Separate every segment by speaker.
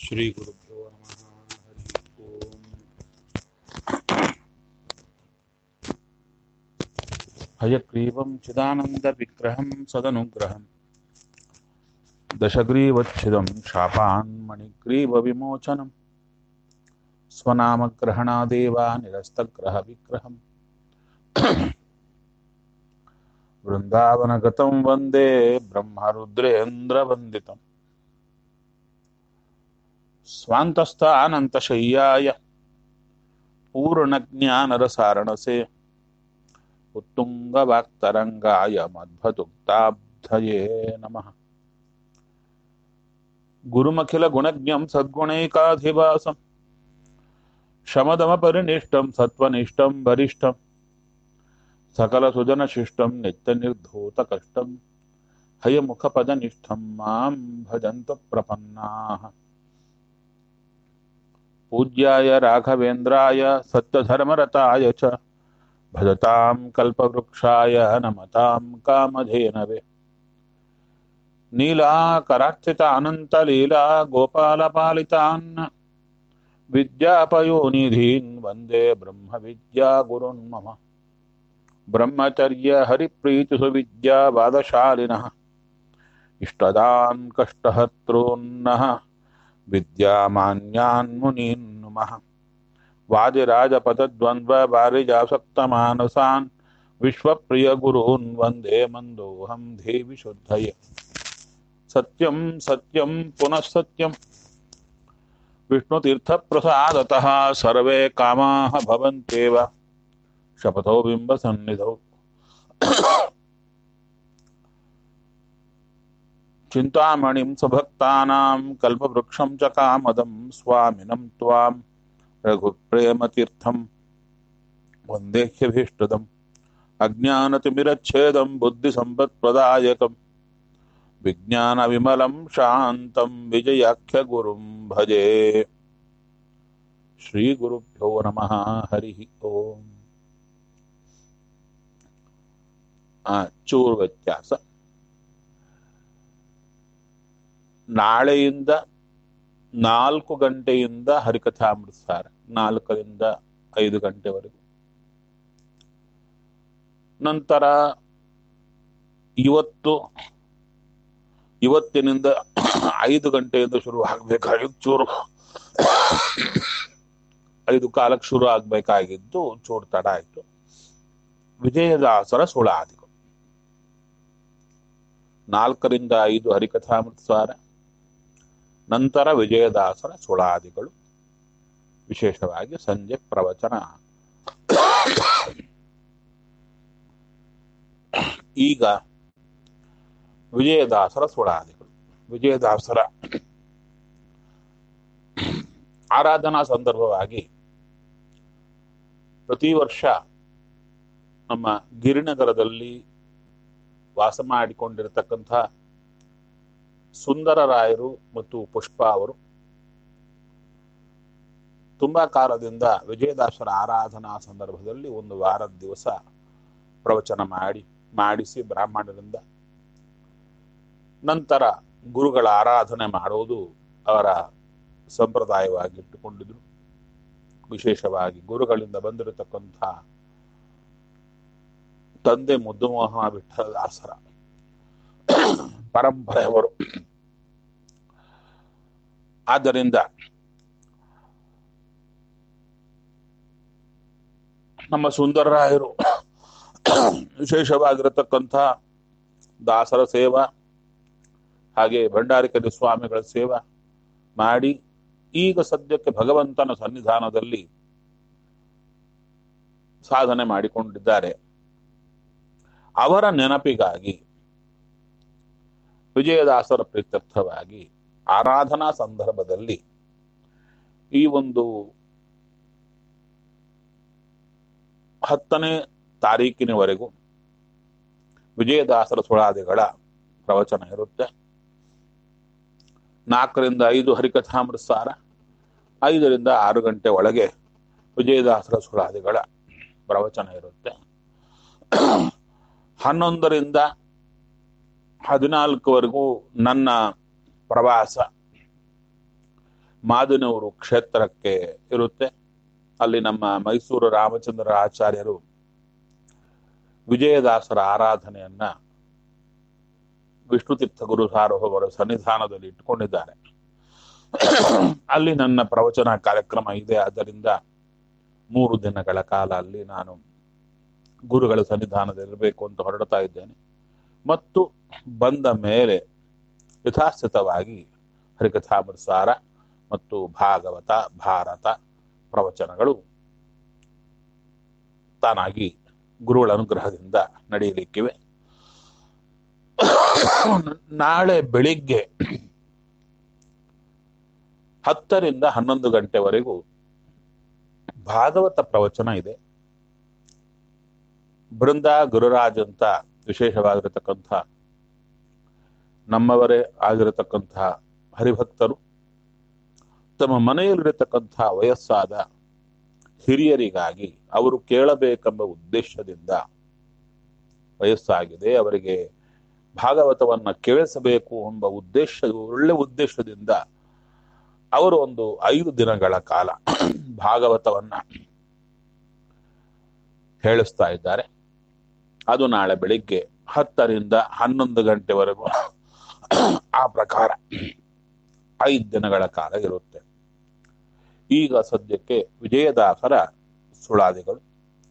Speaker 1: श्रीगुरुभ्यो नमः हरिः ओम् हयग्रीवं चिदानन्दविग्रहं सदनुग्रहं दशग्रीवच्छिदं शापान्मणिग्रीवविमोचनं स्वनामग्रहणादेवा निरस्तग्रहविग्रहम् वृन्दावनगतं वन्दे ब्रह्मरुद्रेन्द्रवन्दितम् स्वान्तस्थानन्तशय्याय पूर्णज्ञानरसारणसे उत्तुङ्गवाक्तरङ्गाय मध्वदुक्ताब्धये नमः गुरुमखिलगुणज्ञं सद्गुणैकाधिवासं शमदमपरिनिष्टं सत्त्वनिष्ठं वरिष्ठं सकलसुजनशिष्टं नित्यनिर्धूतकष्टं हयमुखपदनिष्ठं मां भजन्तु प्रपन्नाः पूज्याय राघवेन्द्राय सत्यधर्मरताय च भजतां कल्पवृक्षाय नमतां कामधेनवे नीलाकरार्चित अनन्तलीला गोपालपालितान् विद्यापयोनिधीन् वन्दे ब्रह्मविद्यागुरुन् मम ब्रह्मचर्य हरिप्रीतिसुविद्यावादशालिनः इष्टदान् कष्टहर्तॄन्नः विद्यामान्यान् मुनीन् नुमः वादिराजपदद्वन्द्ववारिजासक्तमानसान् विश्वप्रियगुरून् वन्दे मन्दोऽहं देवि शुद्धये सत्यं सत्यं पुनः सत्यं विष्णुतीर्थप्रसादतः सर्वे कामाः भवन्त्येव शपथो बिम्बसन्निधौ चिन्तामणिं सुभक्तानां कल्पवृक्षं च कामदं स्वामिनं त्वां रघुप्रेमतीर्थं वन्देह्यभीष्टदम् अज्ञानतिमिरच्छेदं बुद्धिसम्पत्प्रदायकं विज्ञानविमलं शान्तं विजयाख्यगुरुं भजे श्रीगुरुभ्यो नमः हरिः ओम् ಆ, ಚೂರು ವ್ಯತ್ಯಾಸ ನಾಳೆಯಿಂದ ನಾಲ್ಕು ಗಂಟೆಯಿಂದ ಹರಿಕಥಾಮೃತ ಸಾರ ನಾಲ್ಕರಿಂದ ಐದು ಗಂಟೆವರೆಗೂ ನಂತರ ಇವತ್ತು ಇವತ್ತಿನಿಂದ ಐದು ಗಂಟೆಯಿಂದ ಶುರು ಆಗ್ಬೇಕಾಗಿದ್ದು ಚೂರು ಐದು ಕಾಲಕ್ಕೆ ಶುರು ಆಗ್ಬೇಕಾಗಿದ್ದು ಚೂರು ತಡ ಆಯ್ತು ವಿಜಯದಾಸರ ಸುಳಾದಿಗಳು ನಾಲ್ಕರಿಂದ ಐದು ಹರಿಕಥಾಮೃತ ಸಾರ ನಂತರ ವಿಜಯದಾಸರ ಸುಳಾದಿಗಳು ವಿಶೇಷವಾಗಿ ಸಂಜೆ ಪ್ರವಚನ ಈಗ ವಿಜಯದಾಸರ ಸುಳಾದಿಗಳು ವಿಜಯದಾಸರ ಆರಾಧನಾ ಸಂದರ್ಭವಾಗಿ ಪ್ರತಿ ವರ್ಷ ನಮ್ಮ ಗಿರಿನಗರದಲ್ಲಿ ವಾಸ ಮಾಡಿಕೊಂಡಿರತಕ್ಕಂಥ ಸುಂದರರಾಯರು ಮತ್ತು ಪುಷ್ಪ ಅವರು ತುಂಬಾ ಕಾಲದಿಂದ ವಿಜಯದಾಸರ ಆರಾಧನಾ ಸಂದರ್ಭದಲ್ಲಿ ಒಂದು ವಾರದ ದಿವಸ ಪ್ರವಚನ ಮಾಡಿ ಮಾಡಿಸಿ ಬ್ರಾಹ್ಮಣರಿಂದ ನಂತರ ಗುರುಗಳ ಆರಾಧನೆ ಮಾಡುವುದು ಅವರ ಸಂಪ್ರದಾಯವಾಗಿ ಇಟ್ಟುಕೊಂಡಿದ್ರು ವಿಶೇಷವಾಗಿ ಗುರುಗಳಿಂದ ಬಂದಿರತಕ್ಕಂಥ ತಂದೆ ಮುದ್ದುಮೋಹನ ವಿಠಲದಾಸರ ಪರಂಪರೆಯವರು ಆದ್ದರಿಂದ ನಮ್ಮ ಸುಂದರರಾಯರು ವಿಶೇಷವಾಗಿರತಕ್ಕಂಥ ದಾಸರ ಸೇವಾ ಹಾಗೆ ಭಂಡಾರಿಕರಿ ಸ್ವಾಮಿಗಳ ಸೇವಾ ಮಾಡಿ ಈಗ ಸದ್ಯಕ್ಕೆ ಭಗವಂತನ ಸನ್ನಿಧಾನದಲ್ಲಿ ಸಾಧನೆ ಮಾಡಿಕೊಂಡಿದ್ದಾರೆ ಅವರ ನೆನಪಿಗಾಗಿ ವಿಜಯದಾಸರ ಪ್ರೀತ್ಯರ್ಥವಾಗಿ ಆರಾಧನಾ ಸಂದರ್ಭದಲ್ಲಿ ಈ ಒಂದು ಹತ್ತನೇ ತಾರೀಕಿನವರೆಗೂ ವಿಜಯದಾಸರ ಸುಳಾದಿಗಳ ಪ್ರವಚನ ಇರುತ್ತೆ ನಾಲ್ಕರಿಂದ ಐದು ಹರಿಕಥಾಮೃತ ಸಾರ ಐದರಿಂದ ಆರು ಗಂಟೆ ಒಳಗೆ ವಿಜಯದಾಸರ ಸುಳಾದಿಗಳ ಪ್ರವಚನ ಇರುತ್ತೆ ಹನ್ನೊಂದರಿಂದ ಹದಿನಾಲ್ಕವರೆಗೂ ನನ್ನ ಪ್ರವಾಸ ಮಾದನೂರು ಕ್ಷೇತ್ರಕ್ಕೆ ಇರುತ್ತೆ ಅಲ್ಲಿ ನಮ್ಮ ಮೈಸೂರು ರಾಮಚಂದ್ರ ಆಚಾರ್ಯರು ವಿಜಯದಾಸರ ಆರಾಧನೆಯನ್ನ ವಿಷ್ಣುತೀರ್ಥ ಗುರು ಸಾರ್ವಭೌಮರ ಸನ್ನಿಧಾನದಲ್ಲಿ ಇಟ್ಟುಕೊಂಡಿದ್ದಾರೆ ಅಲ್ಲಿ ನನ್ನ ಪ್ರವಚನ ಕಾರ್ಯಕ್ರಮ ಇದೆ ಆದ್ದರಿಂದ ಮೂರು ದಿನಗಳ ಕಾಲ ಅಲ್ಲಿ ನಾನು ಗುರುಗಳ ಸನ್ನಿಧಾನದಲ್ಲಿರಬೇಕು ಅಂತ ಹೊರಡ್ತಾ ಇದ್ದೇನೆ ಮತ್ತು ಬಂದ ಮೇಲೆ ಯಥಾಸ್ಥಿತವಾಗಿ ಹರಿಕಥಾಮೃತಸಾರ ಮತ್ತು ಭಾಗವತ ಭಾರತ ಪ್ರವಚನಗಳು ತಾನಾಗಿ ಗುರುಗಳ ಅನುಗ್ರಹದಿಂದ ನಡೆಯಲಿಕ್ಕಿವೆ ನಾಳೆ ಬೆಳಿಗ್ಗೆ ಹತ್ತರಿಂದ ಹನ್ನೊಂದು ಗಂಟೆವರೆಗೂ ಭಾಗವತ ಪ್ರವಚನ ಇದೆ ಬೃಂದ ಗುರುರಾಜ್ ಅಂತ ವಿಶೇಷವಾಗಿರತಕ್ಕಂಥ ನಮ್ಮವರೇ ಆಗಿರತಕ್ಕಂತಹ ಹರಿಭಕ್ತರು ತಮ್ಮ ಮನೆಯಲ್ಲಿರತಕ್ಕಂಥ ವಯಸ್ಸಾದ ಹಿರಿಯರಿಗಾಗಿ ಅವರು ಕೇಳಬೇಕೆಂಬ ಉದ್ದೇಶದಿಂದ ವಯಸ್ಸಾಗಿದೆ ಅವರಿಗೆ ಭಾಗವತವನ್ನ ಕೇಳಿಸಬೇಕು ಎಂಬ ಉದ್ದೇಶ ಒಳ್ಳೆ ಉದ್ದೇಶದಿಂದ ಅವರು ಒಂದು ಐದು ದಿನಗಳ ಕಾಲ ಭಾಗವತವನ್ನ ಹೇಳಿಸ್ತಾ ಇದ್ದಾರೆ ಅದು ನಾಳೆ ಬೆಳಿಗ್ಗೆ ಹತ್ತರಿಂದ ಹನ್ನೊಂದು ಗಂಟೆವರೆಗೂ ಆ ಪ್ರಕಾರ ಐದು ದಿನಗಳ ಕಾಲ ಇರುತ್ತೆ ಈಗ ಸದ್ಯಕ್ಕೆ ವಿಜಯದಾಸರ ಸುಳಾದಿಗಳು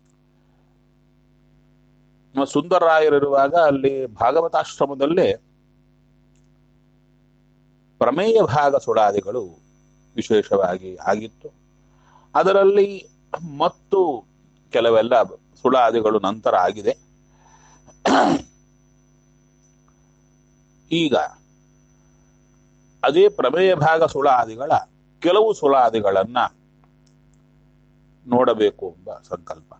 Speaker 1: ಸುಂದರರಾಯರಿರುವಾಗ ಅಲ್ಲಿ ಭಾಗವತಾಶ್ರಮದಲ್ಲೇ ಪ್ರಮೇಯ ಭಾಗ ಸುಳಾದಿಗಳು ವಿಶೇಷವಾಗಿ ಆಗಿತ್ತು ಅದರಲ್ಲಿ ಮತ್ತು ಕೆಲವೆಲ್ಲ ಸುಳಾದಿಗಳು ನಂತರ ಆಗಿದೆ ಈಗ ಅದೇ ಪ್ರಮೇಯ ಭಾಗ ಸುಳಾದಿಗಳ ಕೆಲವು ಸುಳಾದಿಗಳನ್ನ ನೋಡಬೇಕು ಎಂಬ ಸಂಕಲ್ಪ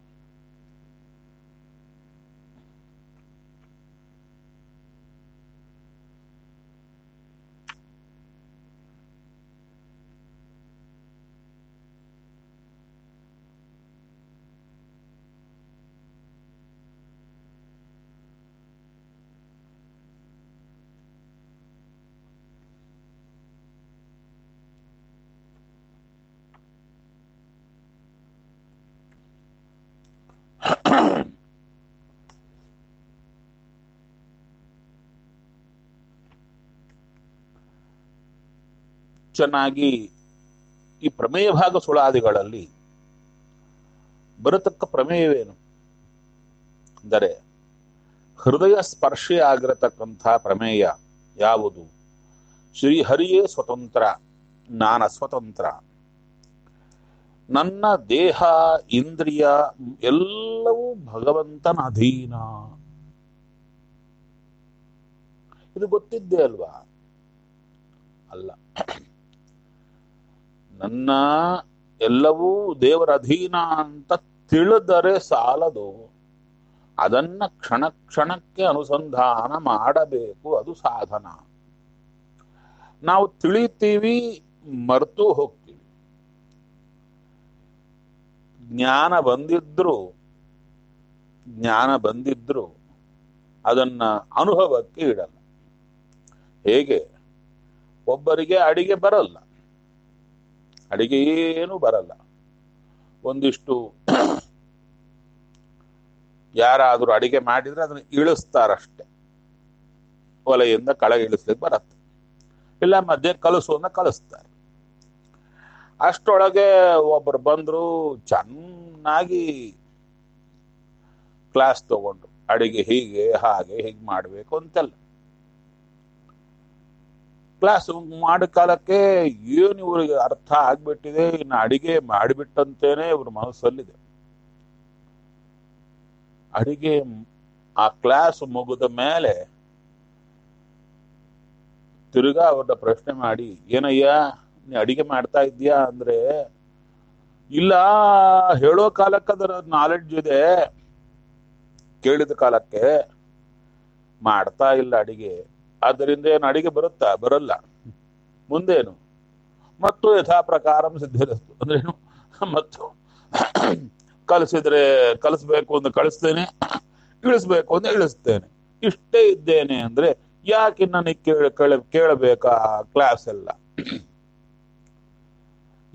Speaker 1: ಚೆನ್ನಾಗಿ ಈ ಪ್ರಮೇಯ ಭಾಗ ಸುಳಾದಿಗಳಲ್ಲಿ ಬರತಕ್ಕ ಪ್ರಮೇಯವೇನು ಅಂದರೆ ಹೃದಯ ಸ್ಪರ್ಶಿ ಆಗಿರತಕ್ಕಂಥ ಪ್ರಮೇಯ ಯಾವುದು ಶ್ರೀಹರಿಯೇ ಸ್ವತಂತ್ರ ನಾನ ಸ್ವತಂತ್ರ ನನ್ನ ದೇಹ ಇಂದ್ರಿಯ ಎಲ್ಲವೂ ಭಗವಂತನ ಅಧೀನ ಇದು ಗೊತ್ತಿದ್ದೇ ಅಲ್ವಾ ಅಲ್ಲ ನನ್ನ ಎಲ್ಲವೂ ದೇವರ ಅಧೀನ ಅಂತ ತಿಳಿದರೆ ಸಾಲದು ಅದನ್ನ ಕ್ಷಣ ಕ್ಷಣಕ್ಕೆ ಅನುಸಂಧಾನ ಮಾಡಬೇಕು ಅದು ಸಾಧನ ನಾವು ತಿಳಿತೀವಿ ಮರೆತು ಹೋಗ್ತೀವಿ ಜ್ಞಾನ ಬಂದಿದ್ರು ಜ್ಞಾನ ಬಂದಿದ್ರು ಅದನ್ನ ಅನುಭವಕ್ಕೆ ಇಡಲ್ಲ ಹೇಗೆ ಒಬ್ಬರಿಗೆ ಅಡಿಗೆ ಬರಲ್ಲ ಅಡಿಗೆ ಏನು ಬರಲ್ಲ ಒಂದಿಷ್ಟು ಯಾರಾದರೂ ಅಡಿಗೆ ಮಾಡಿದ್ರೆ ಅದನ್ನ ಇಳಿಸ್ತಾರಷ್ಟೆ ಒಲೆಯಿಂದ ಕೆಳಗೆ ಇಳಿಸ್ಲಿಕ್ಕೆ ಬರತ್ತೆ ಇಲ್ಲ ಮಧ್ಯೆ ಕಲಸು ಅಂತ ಕಲಿಸ್ತಾರೆ ಅಷ್ಟೊಳಗೆ ಒಬ್ಬರು ಬಂದ್ರು ಚೆನ್ನಾಗಿ ಕ್ಲಾಸ್ ತಗೊಂಡ್ರು ಅಡಿಗೆ ಹೀಗೆ ಹಾಗೆ ಹೀಗೆ ಮಾಡಬೇಕು ಅಂತೆಲ್ಲ ಕ್ಲಾಸ್ ಮಾಡೋ ಕಾಲಕ್ಕೆ ಏನು ಇವ್ರಿಗೆ ಅರ್ಥ ಆಗ್ಬಿಟ್ಟಿದೆ ಇನ್ನು ಅಡಿಗೆ ಮಾಡಿಬಿಟ್ಟಂತೇನೆ ಇವ್ರ ಮನಸ್ಸಲ್ಲಿದೆ ಅಡಿಗೆ ಆ ಕ್ಲಾಸ್ ಮುಗಿದ ಮೇಲೆ ತಿರುಗಾ ಅವ್ರನ್ನ ಪ್ರಶ್ನೆ ಮಾಡಿ ಏನಯ್ಯ ನೀ ಅಡಿಗೆ ಮಾಡ್ತಾ ಇದ್ದೀಯಾ ಅಂದ್ರೆ ಇಲ್ಲ ಹೇಳೋ ಕಾಲಕ್ಕೆ ಅದರ ನಾಲೆಡ್ಜ್ ಇದೆ ಕೇಳಿದ ಕಾಲಕ್ಕೆ ಮಾಡ್ತಾ ಇಲ್ಲ ಅಡಿಗೆ ಆದ್ದರಿಂದ ಏನು ಅಡಿಗೆ ಬರುತ್ತಾ ಬರಲ್ಲ ಮುಂದೇನು ಮತ್ತು ಯಥಾ ಪ್ರಕಾರ ಸಿದ್ಧಿರಸ್ತು ಅಂದ್ರೇನು ಮತ್ತು ಕಲಿಸಿದ್ರೆ ಕಲಿಸ್ಬೇಕು ಅಂತ ಕಳಿಸ್ತೇನೆ ಇಳಿಸ್ಬೇಕು ಅಂತ ಇಳಿಸ್ತೇನೆ ಇಷ್ಟೇ ಇದ್ದೇನೆ ಅಂದ್ರೆ ಯಾಕೆ ನನಗೆ ಕೇಳ ಕೇಳ ಕೇಳಬೇಕಾ ಕ್ಲಾಸ್ ಎಲ್ಲ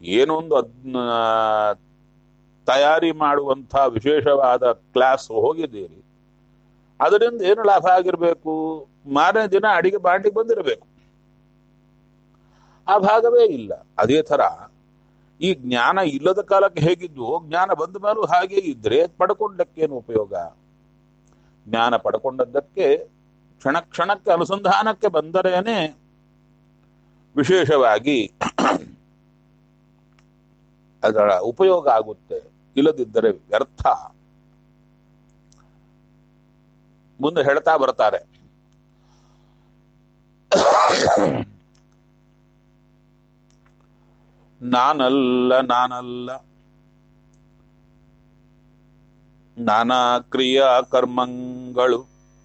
Speaker 1: ಏನೊಂದು ಅದ್ನ ತಯಾರಿ ಮಾಡುವಂಥ ವಿಶೇಷವಾದ ಕ್ಲಾಸ್ ಹೋಗಿದ್ದೀರಿ ಅದರಿಂದ ಏನು ಲಾಭ ಆಗಿರಬೇಕು ಮಾರನೇ ದಿನ ಅಡಿಗೆ ಬಾಂಡಿಗೆ ಬಂದಿರಬೇಕು ಆ ಭಾಗವೇ ಇಲ್ಲ ಅದೇ ತರ ಈ ಜ್ಞಾನ ಇಲ್ಲದ ಕಾಲಕ್ಕೆ ಹೇಗಿದ್ವು ಜ್ಞಾನ ಬಂದ ಮೇಲೂ ಹಾಗೆ ಇದ್ರೆ ಪಡ್ಕೊಂಡಕ್ಕೇನು ಉಪಯೋಗ ಜ್ಞಾನ ಪಡ್ಕೊಂಡದ್ದಕ್ಕೆ ಕ್ಷಣ ಕ್ಷಣಕ್ಕೆ ಅನುಸಂಧಾನಕ್ಕೆ ಬಂದರೇನೆ ವಿಶೇಷವಾಗಿ ಅದರ ಉಪಯೋಗ ಆಗುತ್ತೆ ಇಲ್ಲದಿದ್ದರೆ ವ್ಯರ್ಥ ಮುಂದೆ ಹೇಳ್ತಾ ಬರ್ತಾರೆ ನಾನಲ್ಲ ನಾನಲ್ಲ ನಾನಾ ಕ್ರಿಯಾ ಕರ್ಮಗಳು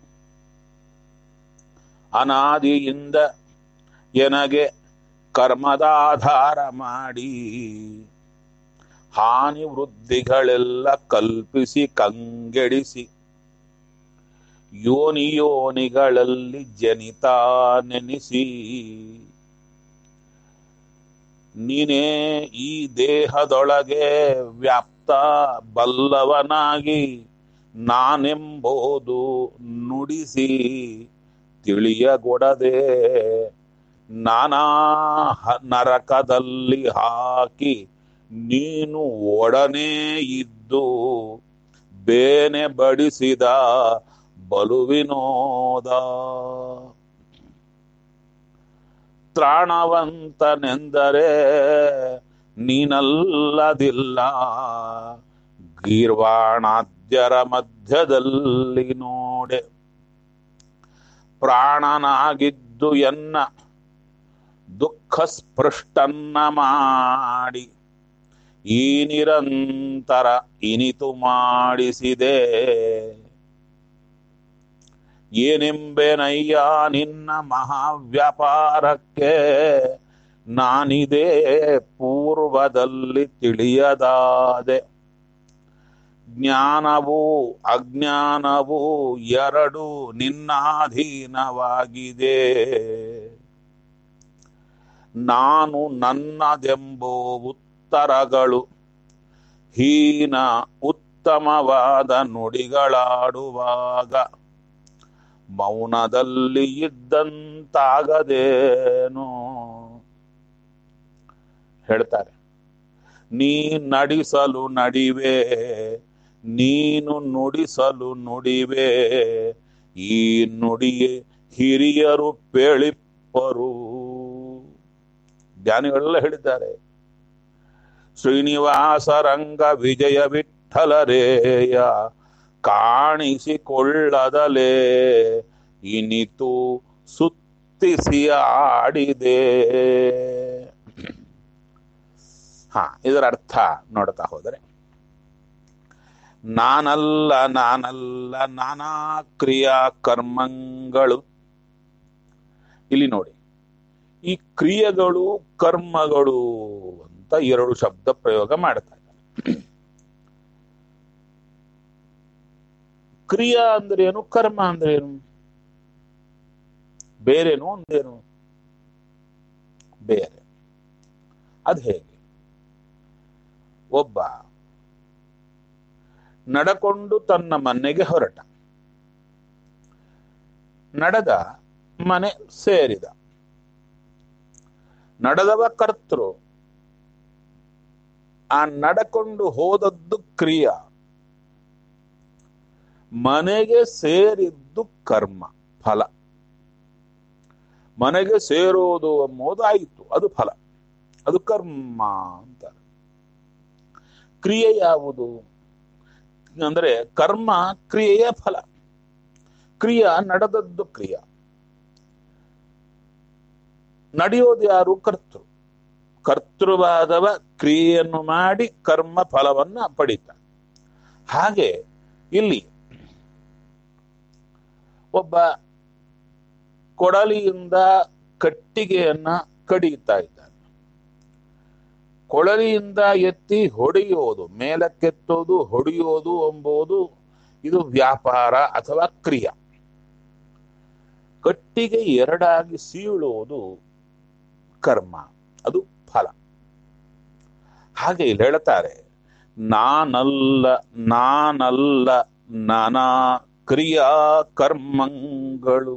Speaker 1: ಅನಾದಿಯಿಂದ ಎನಗೆ ಕರ್ಮದಾಧಾರ ಮಾಡಿ ಹಾನಿ ವೃದ್ಧಿಗಳೆಲ್ಲ ಕಲ್ಪಿಸಿ ಕಂಗೆಡಿಸಿ ಯೋನಿ ಯೋನಿಗಳಲ್ಲಿ ಜನಿತ ನೆನೆಸಿ ನೀನೇ ಈ ದೇಹದೊಳಗೆ ವ್ಯಾಪ್ತ ಬಲ್ಲವನಾಗಿ ನಾನೆಂಬುದು ನುಡಿಸಿ ತಿಳಿಯಗೊಡದೆ ನಾನಾ ಹ- ನರಕದಲ್ಲಿ ಹಾಕಿ ನೀನು ಒಡನೆ ಇದ್ದು ಬೇನೆ ಬಡಿಸಿದ ಬಲುವಿನೋದ ತ್ರಾಣವಂತನೆಂದರೆ ನೀನಲ್ಲದಿಲ್ಲ ಗೀರ್ವಾಣಾದ್ಯರ ಮಧ್ಯದಲ್ಲಿ ನೋಡೆ ಪ್ರಾಣನಾಗಿದ್ದು ಎನ್ನ ದುಃಖ ಸ್ಪೃಷ್ಟನ್ನ ಮಾಡಿ ಈ ನಿರಂತರ ಇನಿತು ಮಾಡಿಸಿದೆ ಏನೆಂಬೆನಯ್ಯ ನಿನ್ನ ಮಹಾವ್ಯಾಪಾರಕ್ಕೆ ನಾನಿದೇ ಪೂರ್ವದಲ್ಲಿ ತಿಳಿಯದಾದೆ ಜ್ಞಾನವೂ ಅಜ್ಞಾನವೂ ಎರಡು ನಿನ್ನಾಧೀನವಾಗಿದೆ ನಾನು ನನ್ನದೆಂಬೋ ಉತ್ತರಗಳು ಹೀನ ಉತ್ತಮವಾದ ನುಡಿಗಳಾಡುವಾಗ ಮೌನದಲ್ಲಿ ಇದ್ದಂತಾಗದೇನು ಹೇಳ್ತಾರೆ ನೀ ನಡೆಸಲು ನಡಿವೆ ನೀನು ನುಡಿಸಲು ನುಡಿವೆ ಈ ನುಡಿಯೇ ಹಿರಿಯರು ಪೇಳಿಪ್ಪರು ಜ್ಞಾನಿಗಳೆಲ್ಲ ಹೇಳಿದ್ದಾರೆ ಶ್ರೀನಿವಾಸ ರಂಗ ವಿಜಯ ವಿಠಲರೇಯ ಕಾಣಿಸಿಕೊಳ್ಳದಲೇ ಇನಿತು ಸುತ್ತಿಸಿ ಆಡಿದೆ ಹಾ ಇದರ ಅರ್ಥ ನೋಡ್ತಾ ಹೋದರೆ ನಾನಲ್ಲ ನಾನಲ್ಲ ನಾನಾ ಕ್ರಿಯಾ ಕರ್ಮಗಳು ಇಲ್ಲಿ ನೋಡಿ ಈ ಕ್ರಿಯೆಗಳು ಕರ್ಮಗಳು ಅಂತ ಎರಡು ಶಬ್ದ ಪ್ರಯೋಗ ಮಾಡ್ತಾ ಇದ್ದಾರೆ ಕ್ರಿಯಾ ಅಂದ್ರೇನು ಕರ್ಮ ಅಂದ್ರೇನು ಬೇರೇನು ಒಂದೇನು ಬೇರೆ ಅದು ಹೇಗೆ ಒಬ್ಬ ನಡಕೊಂಡು ತನ್ನ ಮನೆಗೆ ಹೊರಟ ನಡೆದ ಮನೆ ಸೇರಿದ ನಡೆದವ ಕರ್ತೃ ಆ ನಡಕೊಂಡು ಹೋದದ್ದು ಕ್ರಿಯಾ ಮನೆಗೆ ಸೇರಿದ್ದು ಕರ್ಮ ಫಲ ಮನೆಗೆ ಸೇರೋದು ಎಂಬುದಾಯಿತು ಅದು ಫಲ ಅದು ಕರ್ಮ ಅಂತಾರೆ ಕ್ರಿಯೆ ಯಾವುದು ಅಂದ್ರೆ ಕರ್ಮ ಕ್ರಿಯೆಯ ಫಲ ಕ್ರಿಯಾ ನಡೆದದ್ದು ಕ್ರಿಯಾ ನಡೆಯೋದು ಯಾರು ಕರ್ತೃ ಕರ್ತೃವಾದವ ಕ್ರಿಯೆಯನ್ನು ಮಾಡಿ ಕರ್ಮ ಫಲವನ್ನ ಪಡಿತಾನೆ ಹಾಗೆ ಇಲ್ಲಿ ಒಬ್ಬ ಕೊಡಲಿಯಿಂದ ಕಟ್ಟಿಗೆಯನ್ನ ಕಡಿಯುತ್ತಾ ಇದ್ದಾನೆ ಕೊಳಲಿಯಿಂದ ಎತ್ತಿ ಹೊಡೆಯೋದು ಮೇಲಕ್ಕೆತ್ತೋದು ಹೊಡೆಯೋದು ಎಂಬುದು ಇದು ವ್ಯಾಪಾರ ಅಥವಾ ಕ್ರಿಯಾ ಕಟ್ಟಿಗೆ ಎರಡಾಗಿ ಸೀಳುವುದು ಕರ್ಮ ಅದು ಫಲ ಹಾಗೆ ಇಲ್ಲಿ ಹೇಳ್ತಾರೆ ನಾನಲ್ಲ ನಾನಲ್ಲ ನಾನಾ ಕ್ರಿಯಾ ಕರ್ಮಗಳು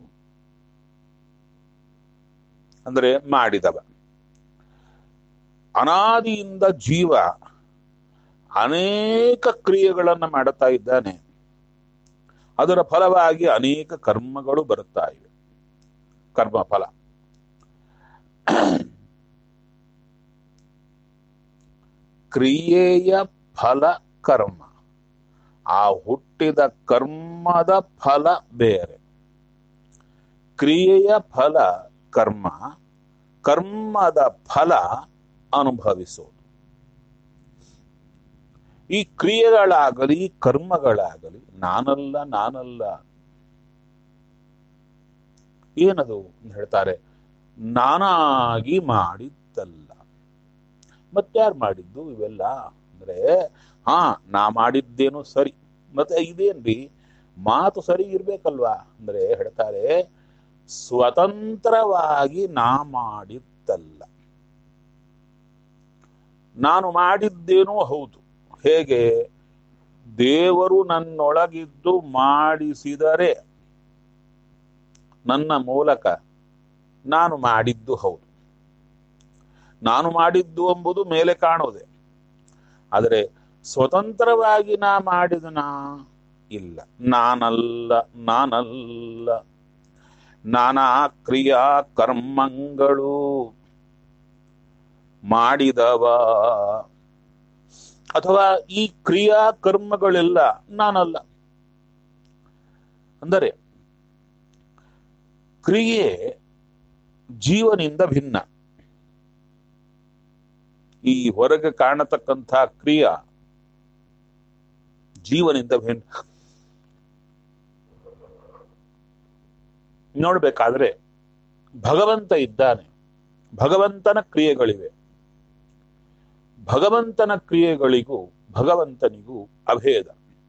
Speaker 1: ಅಂದ್ರೆ ಮಾಡಿದವ ಅನಾದಿಯಿಂದ ಜೀವ ಅನೇಕ ಕ್ರಿಯೆಗಳನ್ನು ಮಾಡುತ್ತಾ ಇದ್ದಾನೆ ಅದರ ಫಲವಾಗಿ ಅನೇಕ ಕರ್ಮಗಳು ಬರುತ್ತಾ ಇವೆ ಕರ್ಮ ಫಲ ಕ್ರಿಯೆಯ ಫಲ ಕರ್ಮ ಆ ಹುಟ್ಟಿದ ಕರ್ಮದ ಫಲ ಬೇರೆ ಕ್ರಿಯೆಯ ಫಲ ಕರ್ಮ ಕರ್ಮದ ಫಲ ಅನುಭವಿಸೋದು ಈ ಕ್ರಿಯೆಗಳಾಗಲಿ ಕರ್ಮಗಳಾಗಲಿ ನಾನಲ್ಲ ನಾನಲ್ಲ ಏನದು ಅಂತ ಹೇಳ್ತಾರೆ ನಾನಾಗಿ ಮಾಡಿದ್ದಲ್ಲ ಮತ್ಯಾರು ಮಾಡಿದ್ದು ಇವೆಲ್ಲ ಅಂದ್ರೆ ಹಾ ನಾ ಮಾಡಿದ್ದೇನು ಸರಿ ಮತ್ತೆ ಇದೇನ್ರಿ ಮಾತು ಸರಿ ಇರ್ಬೇಕಲ್ವಾ ಅಂದ್ರೆ ಹೇಳ್ತಾರೆ ಸ್ವತಂತ್ರವಾಗಿ ನಾ ಮಾಡಿದ್ದಲ್ಲ ನಾನು ಮಾಡಿದ್ದೇನೂ ಹೌದು ಹೇಗೆ ದೇವರು ನನ್ನೊಳಗಿದ್ದು ಮಾಡಿಸಿದರೆ ನನ್ನ ಮೂಲಕ ನಾನು ಮಾಡಿದ್ದು ಹೌದು ನಾನು ಮಾಡಿದ್ದು ಎಂಬುದು ಮೇಲೆ ಕಾಣುವುದೇ ಆದರೆ ಸ್ವತಂತ್ರವಾಗಿ ನಾ ಮಾಡಿದನ ಇಲ್ಲ ನಾನಲ್ಲ ನಾನಲ್ಲ ನಾನಾ ಕ್ರಿಯಾ ಕರ್ಮಗಳು ಮಾಡಿದವ ಅಥವಾ ಈ ಕ್ರಿಯಾ ಕರ್ಮಗಳೆಲ್ಲ ನಾನಲ್ಲ ಅಂದರೆ ಕ್ರಿಯೆ ಜೀವನಿಂದ ಭಿನ್ನ ಈ ಹೊರಗೆ ಕಾಣತಕ್ಕಂಥ ಕ್ರಿಯಾ ಜೀವನಿಂದ ಭಿನ್ನ ನೋಡ್ಬೇಕಾದ್ರೆ ಭಗವಂತ ಇದ್ದಾನೆ ಭಗವಂತನ ಕ್ರಿಯೆಗಳಿವೆ ಭಗವಂತನ ಕ್ರಿಯೆಗಳಿಗೂ ಭಗವಂತನಿಗೂ ಅಭೇದ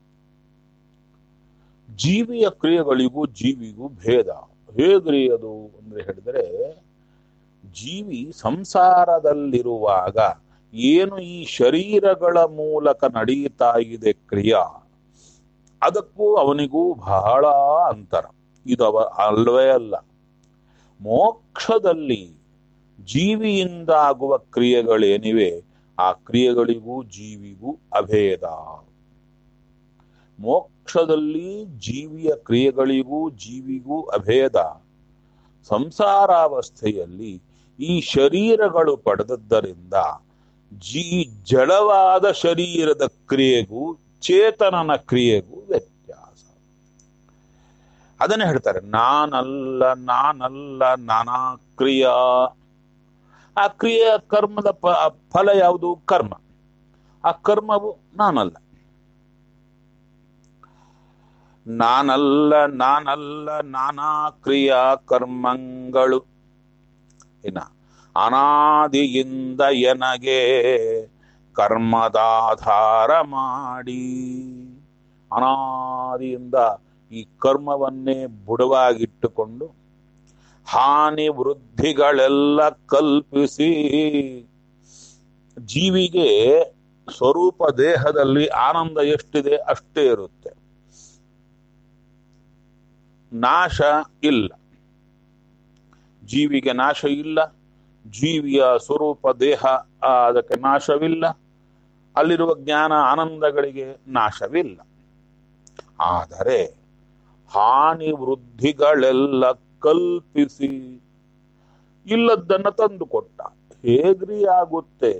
Speaker 1: ಜೀವಿಯ ಕ್ರಿಯೆಗಳಿಗೂ ಜೀವಿಗೂ ಭೇದ ಹೇಗ್ರಿ ಅದು ಅಂದ್ರೆ ಹೇಳಿದ್ರೆ ಜೀವಿ ಸಂಸಾರದಲ್ಲಿರುವಾಗ ಏನು ಈ ಶರೀರಗಳ ಮೂಲಕ ನಡೆಯುತ್ತಾ ಇದೆ ಕ್ರಿಯಾ ಅದಕ್ಕೂ ಅವನಿಗೂ ಬಹಳ ಅಂತರ ಇದು ಅವ ಅಲ್ವೇ ಅಲ್ಲ ಮೋಕ್ಷದಲ್ಲಿ ಜೀವಿಯಿಂದ ಆಗುವ ಕ್ರಿಯೆಗಳೇನಿವೆ ಆ ಕ್ರಿಯೆಗಳಿಗೂ ಜೀವಿಗೂ ಅಭೇದ ಮೋಕ್ಷದಲ್ಲಿ ಜೀವಿಯ ಕ್ರಿಯೆಗಳಿಗೂ ಜೀವಿಗೂ ಅಭೇದ ಸಂಸಾರಾವಸ್ಥೆಯಲ್ಲಿ ಈ ಶರೀರಗಳು ಪಡೆದದ್ದರಿಂದ ಜೀ ಜಡವಾದ ಶರೀರದ ಕ್ರಿಯೆಗೂ ಚೇತನನ ಕ್ರಿಯೆಗೂ ವ್ಯತ್ಯಾಸ ಅದನ್ನೇ ಹೇಳ್ತಾರೆ ನಾನಲ್ಲ ನಾನಲ್ಲ ನಾನಾ ಕ್ರಿಯಾ ಆ ಕ್ರಿಯೆ ಕರ್ಮದ ಪ- ಫಲ ಯಾವುದು ಕರ್ಮ ಆ ಕರ್ಮವು ನಾನಲ್ಲ ನಾನಲ್ಲ ನಾನಲ್ಲ ನಾನಾ ಕ್ರಿಯಾ ಕರ್ಮಗಳು ಇನ್ನ ಅನಾದಿಯಿಂದ ಎನಗೆ ಕರ್ಮದಾಧಾರ ಮಾಡಿ ಅನಾದಿಯಿಂದ ಈ ಕರ್ಮವನ್ನೇ ಬುಡವಾಗಿಟ್ಟುಕೊಂಡು ಹಾನಿ ವೃದ್ಧಿಗಳೆಲ್ಲ ಕಲ್ಪಿಸಿ ಜೀವಿಗೆ ಸ್ವರೂಪ ದೇಹದಲ್ಲಿ ಆನಂದ ಎಷ್ಟಿದೆ ಅಷ್ಟೇ ಇರುತ್ತೆ ನಾಶ ಇಲ್ಲ ಜೀವಿಗೆ ನಾಶ ಇಲ್ಲ ಜೀವಿಯ ಸ್ವರೂಪ ದೇಹ ಆ, ಅದಕ್ಕೆ ನಾಶವಿಲ್ಲ ಅಲ್ಲಿರುವ ಜ್ಞಾನ ಆನಂದಗಳಿಗೆ ನಾಶವಿಲ್ಲ ಆದರೆ ಹಾನಿ ವೃದ್ಧಿಗಳೆಲ್ಲ ಕಲ್ಪಿಸಿ ಇಲ್ಲದ್ದನ್ನ ತಂದುಕೊಟ್ಟ ಹೇಗ್ರಿ ಆಗುತ್ತೆ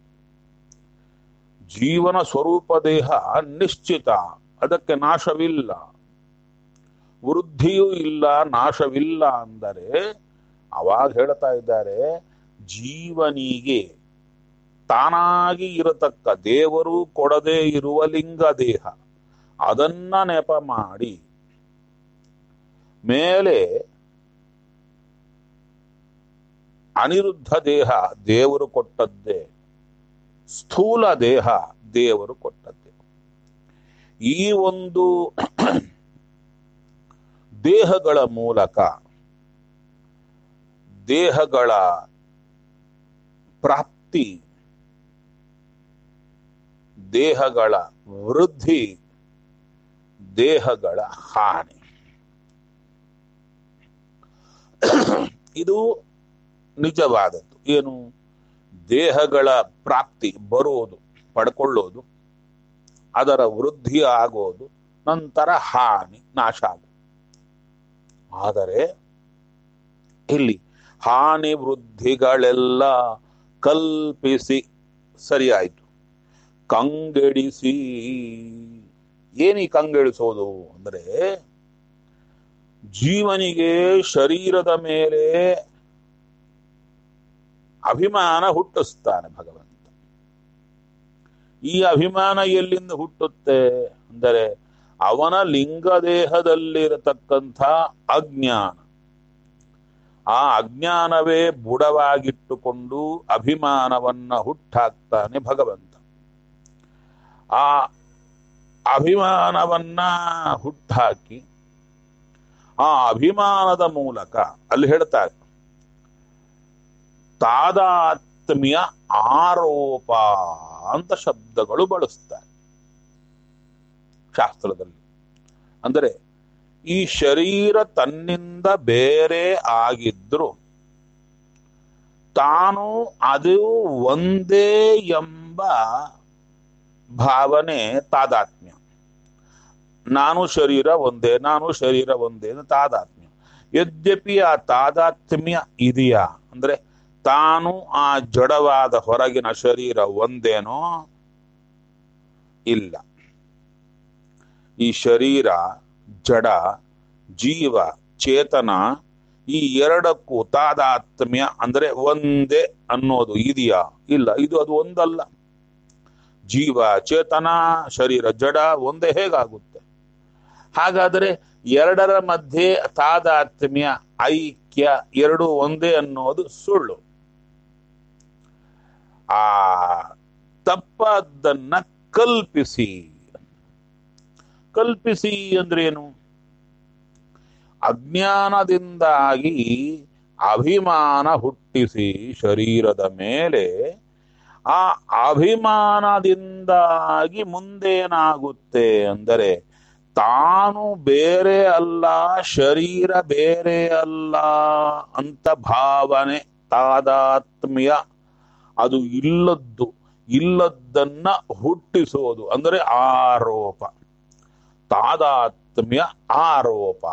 Speaker 1: ಜೀವನ ಸ್ವರೂಪ ದೇಹ ನಿಶ್ಚಿತ ಅದಕ್ಕೆ ನಾಶವಿಲ್ಲ ವೃದ್ಧಿಯೂ ಇಲ್ಲ ನಾಶವಿಲ್ಲ ಅಂದರೆ ಅವಾಗ ಹೇಳ್ತಾ ಇದ್ದಾರೆ ಜೀವನಿಗೆ ತಾನಾಗಿ ಇರತಕ್ಕ ದೇವರು ಕೊಡದೇ ಇರುವ ಲಿಂಗ ದೇಹ ಅದನ್ನ ನೆಪ ಮಾಡಿ ಮೇಲೆ ಅನಿರುದ್ಧ ದೇಹ ದೇವರು ಕೊಟ್ಟದ್ದೇ ಸ್ಥೂಲ ದೇಹ ದೇವರು ಕೊಟ್ಟದ್ದೇ ಈ ಒಂದು ದೇಹಗಳ ಮೂಲಕ ದೇಹಗಳ ಪ್ರಾಪ್ತಿ ದೇಹಗಳ ವೃದ್ಧಿ ದೇಹಗಳ ಹಾನಿ ಇದು ನಿಜವಾದದ್ದು ಏನು ದೇಹಗಳ ಪ್ರಾಪ್ತಿ ಬರೋದು ಪಡ್ಕೊಳ್ಳೋದು ಅದರ ವೃದ್ಧಿ ಆಗೋದು ನಂತರ ಹಾನಿ ನಾಶ ಆಗೋದು ಆದರೆ ಇಲ್ಲಿ ಹಾನಿ ವೃದ್ಧಿಗಳೆಲ್ಲ ಕಲ್ಪಿಸಿ ಸರಿಯಾಯಿತು ಕಂಗೆಡಿಸಿ ಏನೀ ಕಂಗೆಡಿಸೋದು ಅಂದರೆ ಜೀವನಿಗೆ ಶರೀರದ ಮೇಲೆ ಅಭಿಮಾನ ಹುಟ್ಟಿಸ್ತಾನೆ ಭಗವಂತ ಈ ಅಭಿಮಾನ ಎಲ್ಲಿಂದ ಹುಟ್ಟುತ್ತೆ ಅಂದರೆ ಅವನ ಲಿಂಗದೇಹದಲ್ಲಿರತಕ್ಕಂಥ ಅಜ್ಞಾನ ಆ ಅಜ್ಞಾನವೇ ಬುಡವಾಗಿಟ್ಟುಕೊಂಡು ಅಭಿಮಾನವನ್ನ ಹುಟ್ಟಾಕ್ತಾನೆ ಭಗವಂತ ಆ ಅಭಿಮಾನವನ್ನ ಹುಟ್ಟಾಕಿ ಆ ಅಭಿಮಾನದ ಮೂಲಕ ಅಲ್ಲಿ ಹೇಳ್ತಾರೆ ತಾದಾತ್ಮ್ಯ ಆರೋಪ ಅಂತ ಶಬ್ದಗಳು ಬಳಸ್ತಾರೆ ಶಾಸ್ತ್ರದಲ್ಲಿ ಅಂದರೆ ಈ ಶರೀರ ತನ್ನಿಂದ ಬೇರೆ ಆಗಿದ್ರು ತಾನು ಅದು ಒಂದೇ ಎಂಬ ಭಾವನೆ ತಾದಾತ್ಮ್ಯ ನಾನು ಶರೀರ ಒಂದೇ ನಾನು ಶರೀರ ಒಂದೇ ಅಂತ ತಾದಾತ್ಮ್ಯ ಯದ್ಯಪಿ ಆ ತಾದಾತ್ಮ್ಯ ಇದೆಯಾ ಅಂದ್ರೆ ತಾನು ಆ ಜಡವಾದ ಹೊರಗಿನ ಶರೀರ ಒಂದೇನೋ ಇಲ್ಲ ಈ ಶರೀರ ಜಡ ಜೀವ ಚೇತನ ಈ ಎರಡಕ್ಕೂ ತಾದಾತ್ಮ್ಯ ಅಂದ್ರೆ ಒಂದೇ ಅನ್ನೋದು ಇದೆಯಾ ಇಲ್ಲ ಇದು ಅದು ಒಂದಲ್ಲ ಜೀವ ಚೇತನ ಶರೀರ ಜಡ ಒಂದೇ ಹೇಗಾಗುತ್ತೆ ಹಾಗಾದರೆ ಎರಡರ ಮಧ್ಯೆ ತಾದಾತ್ಮ್ಯ ಐಕ್ಯ ಎರಡು ಒಂದೇ ಅನ್ನೋದು ಸುಳ್ಳು ಆ ತಪ್ಪದನ್ನ ಕಲ್ಪಿಸಿ ಕಲ್ಪಿಸಿ ಅಂದ್ರೇನು ಅಜ್ಞಾನದಿಂದಾಗಿ ಅಭಿಮಾನ ಹುಟ್ಟಿಸಿ ಶರೀರದ ಮೇಲೆ ಆ ಅಭಿಮಾನದಿಂದಾಗಿ ಮುಂದೇನಾಗುತ್ತೆ ಅಂದರೆ ತಾನು ಬೇರೆ ಅಲ್ಲ ಶರೀರ ಬೇರೆ ಅಲ್ಲ ಅಂತ ಭಾವನೆ ತಾದಾತ್ಮ್ಯ ಅದು ಇಲ್ಲದ್ದು ಇಲ್ಲದ್ದನ್ನ ಹುಟ್ಟಿಸೋದು ಅಂದರೆ ಆರೋಪ ತಾದಾತ್ಮ್ಯ ಆರೋಪ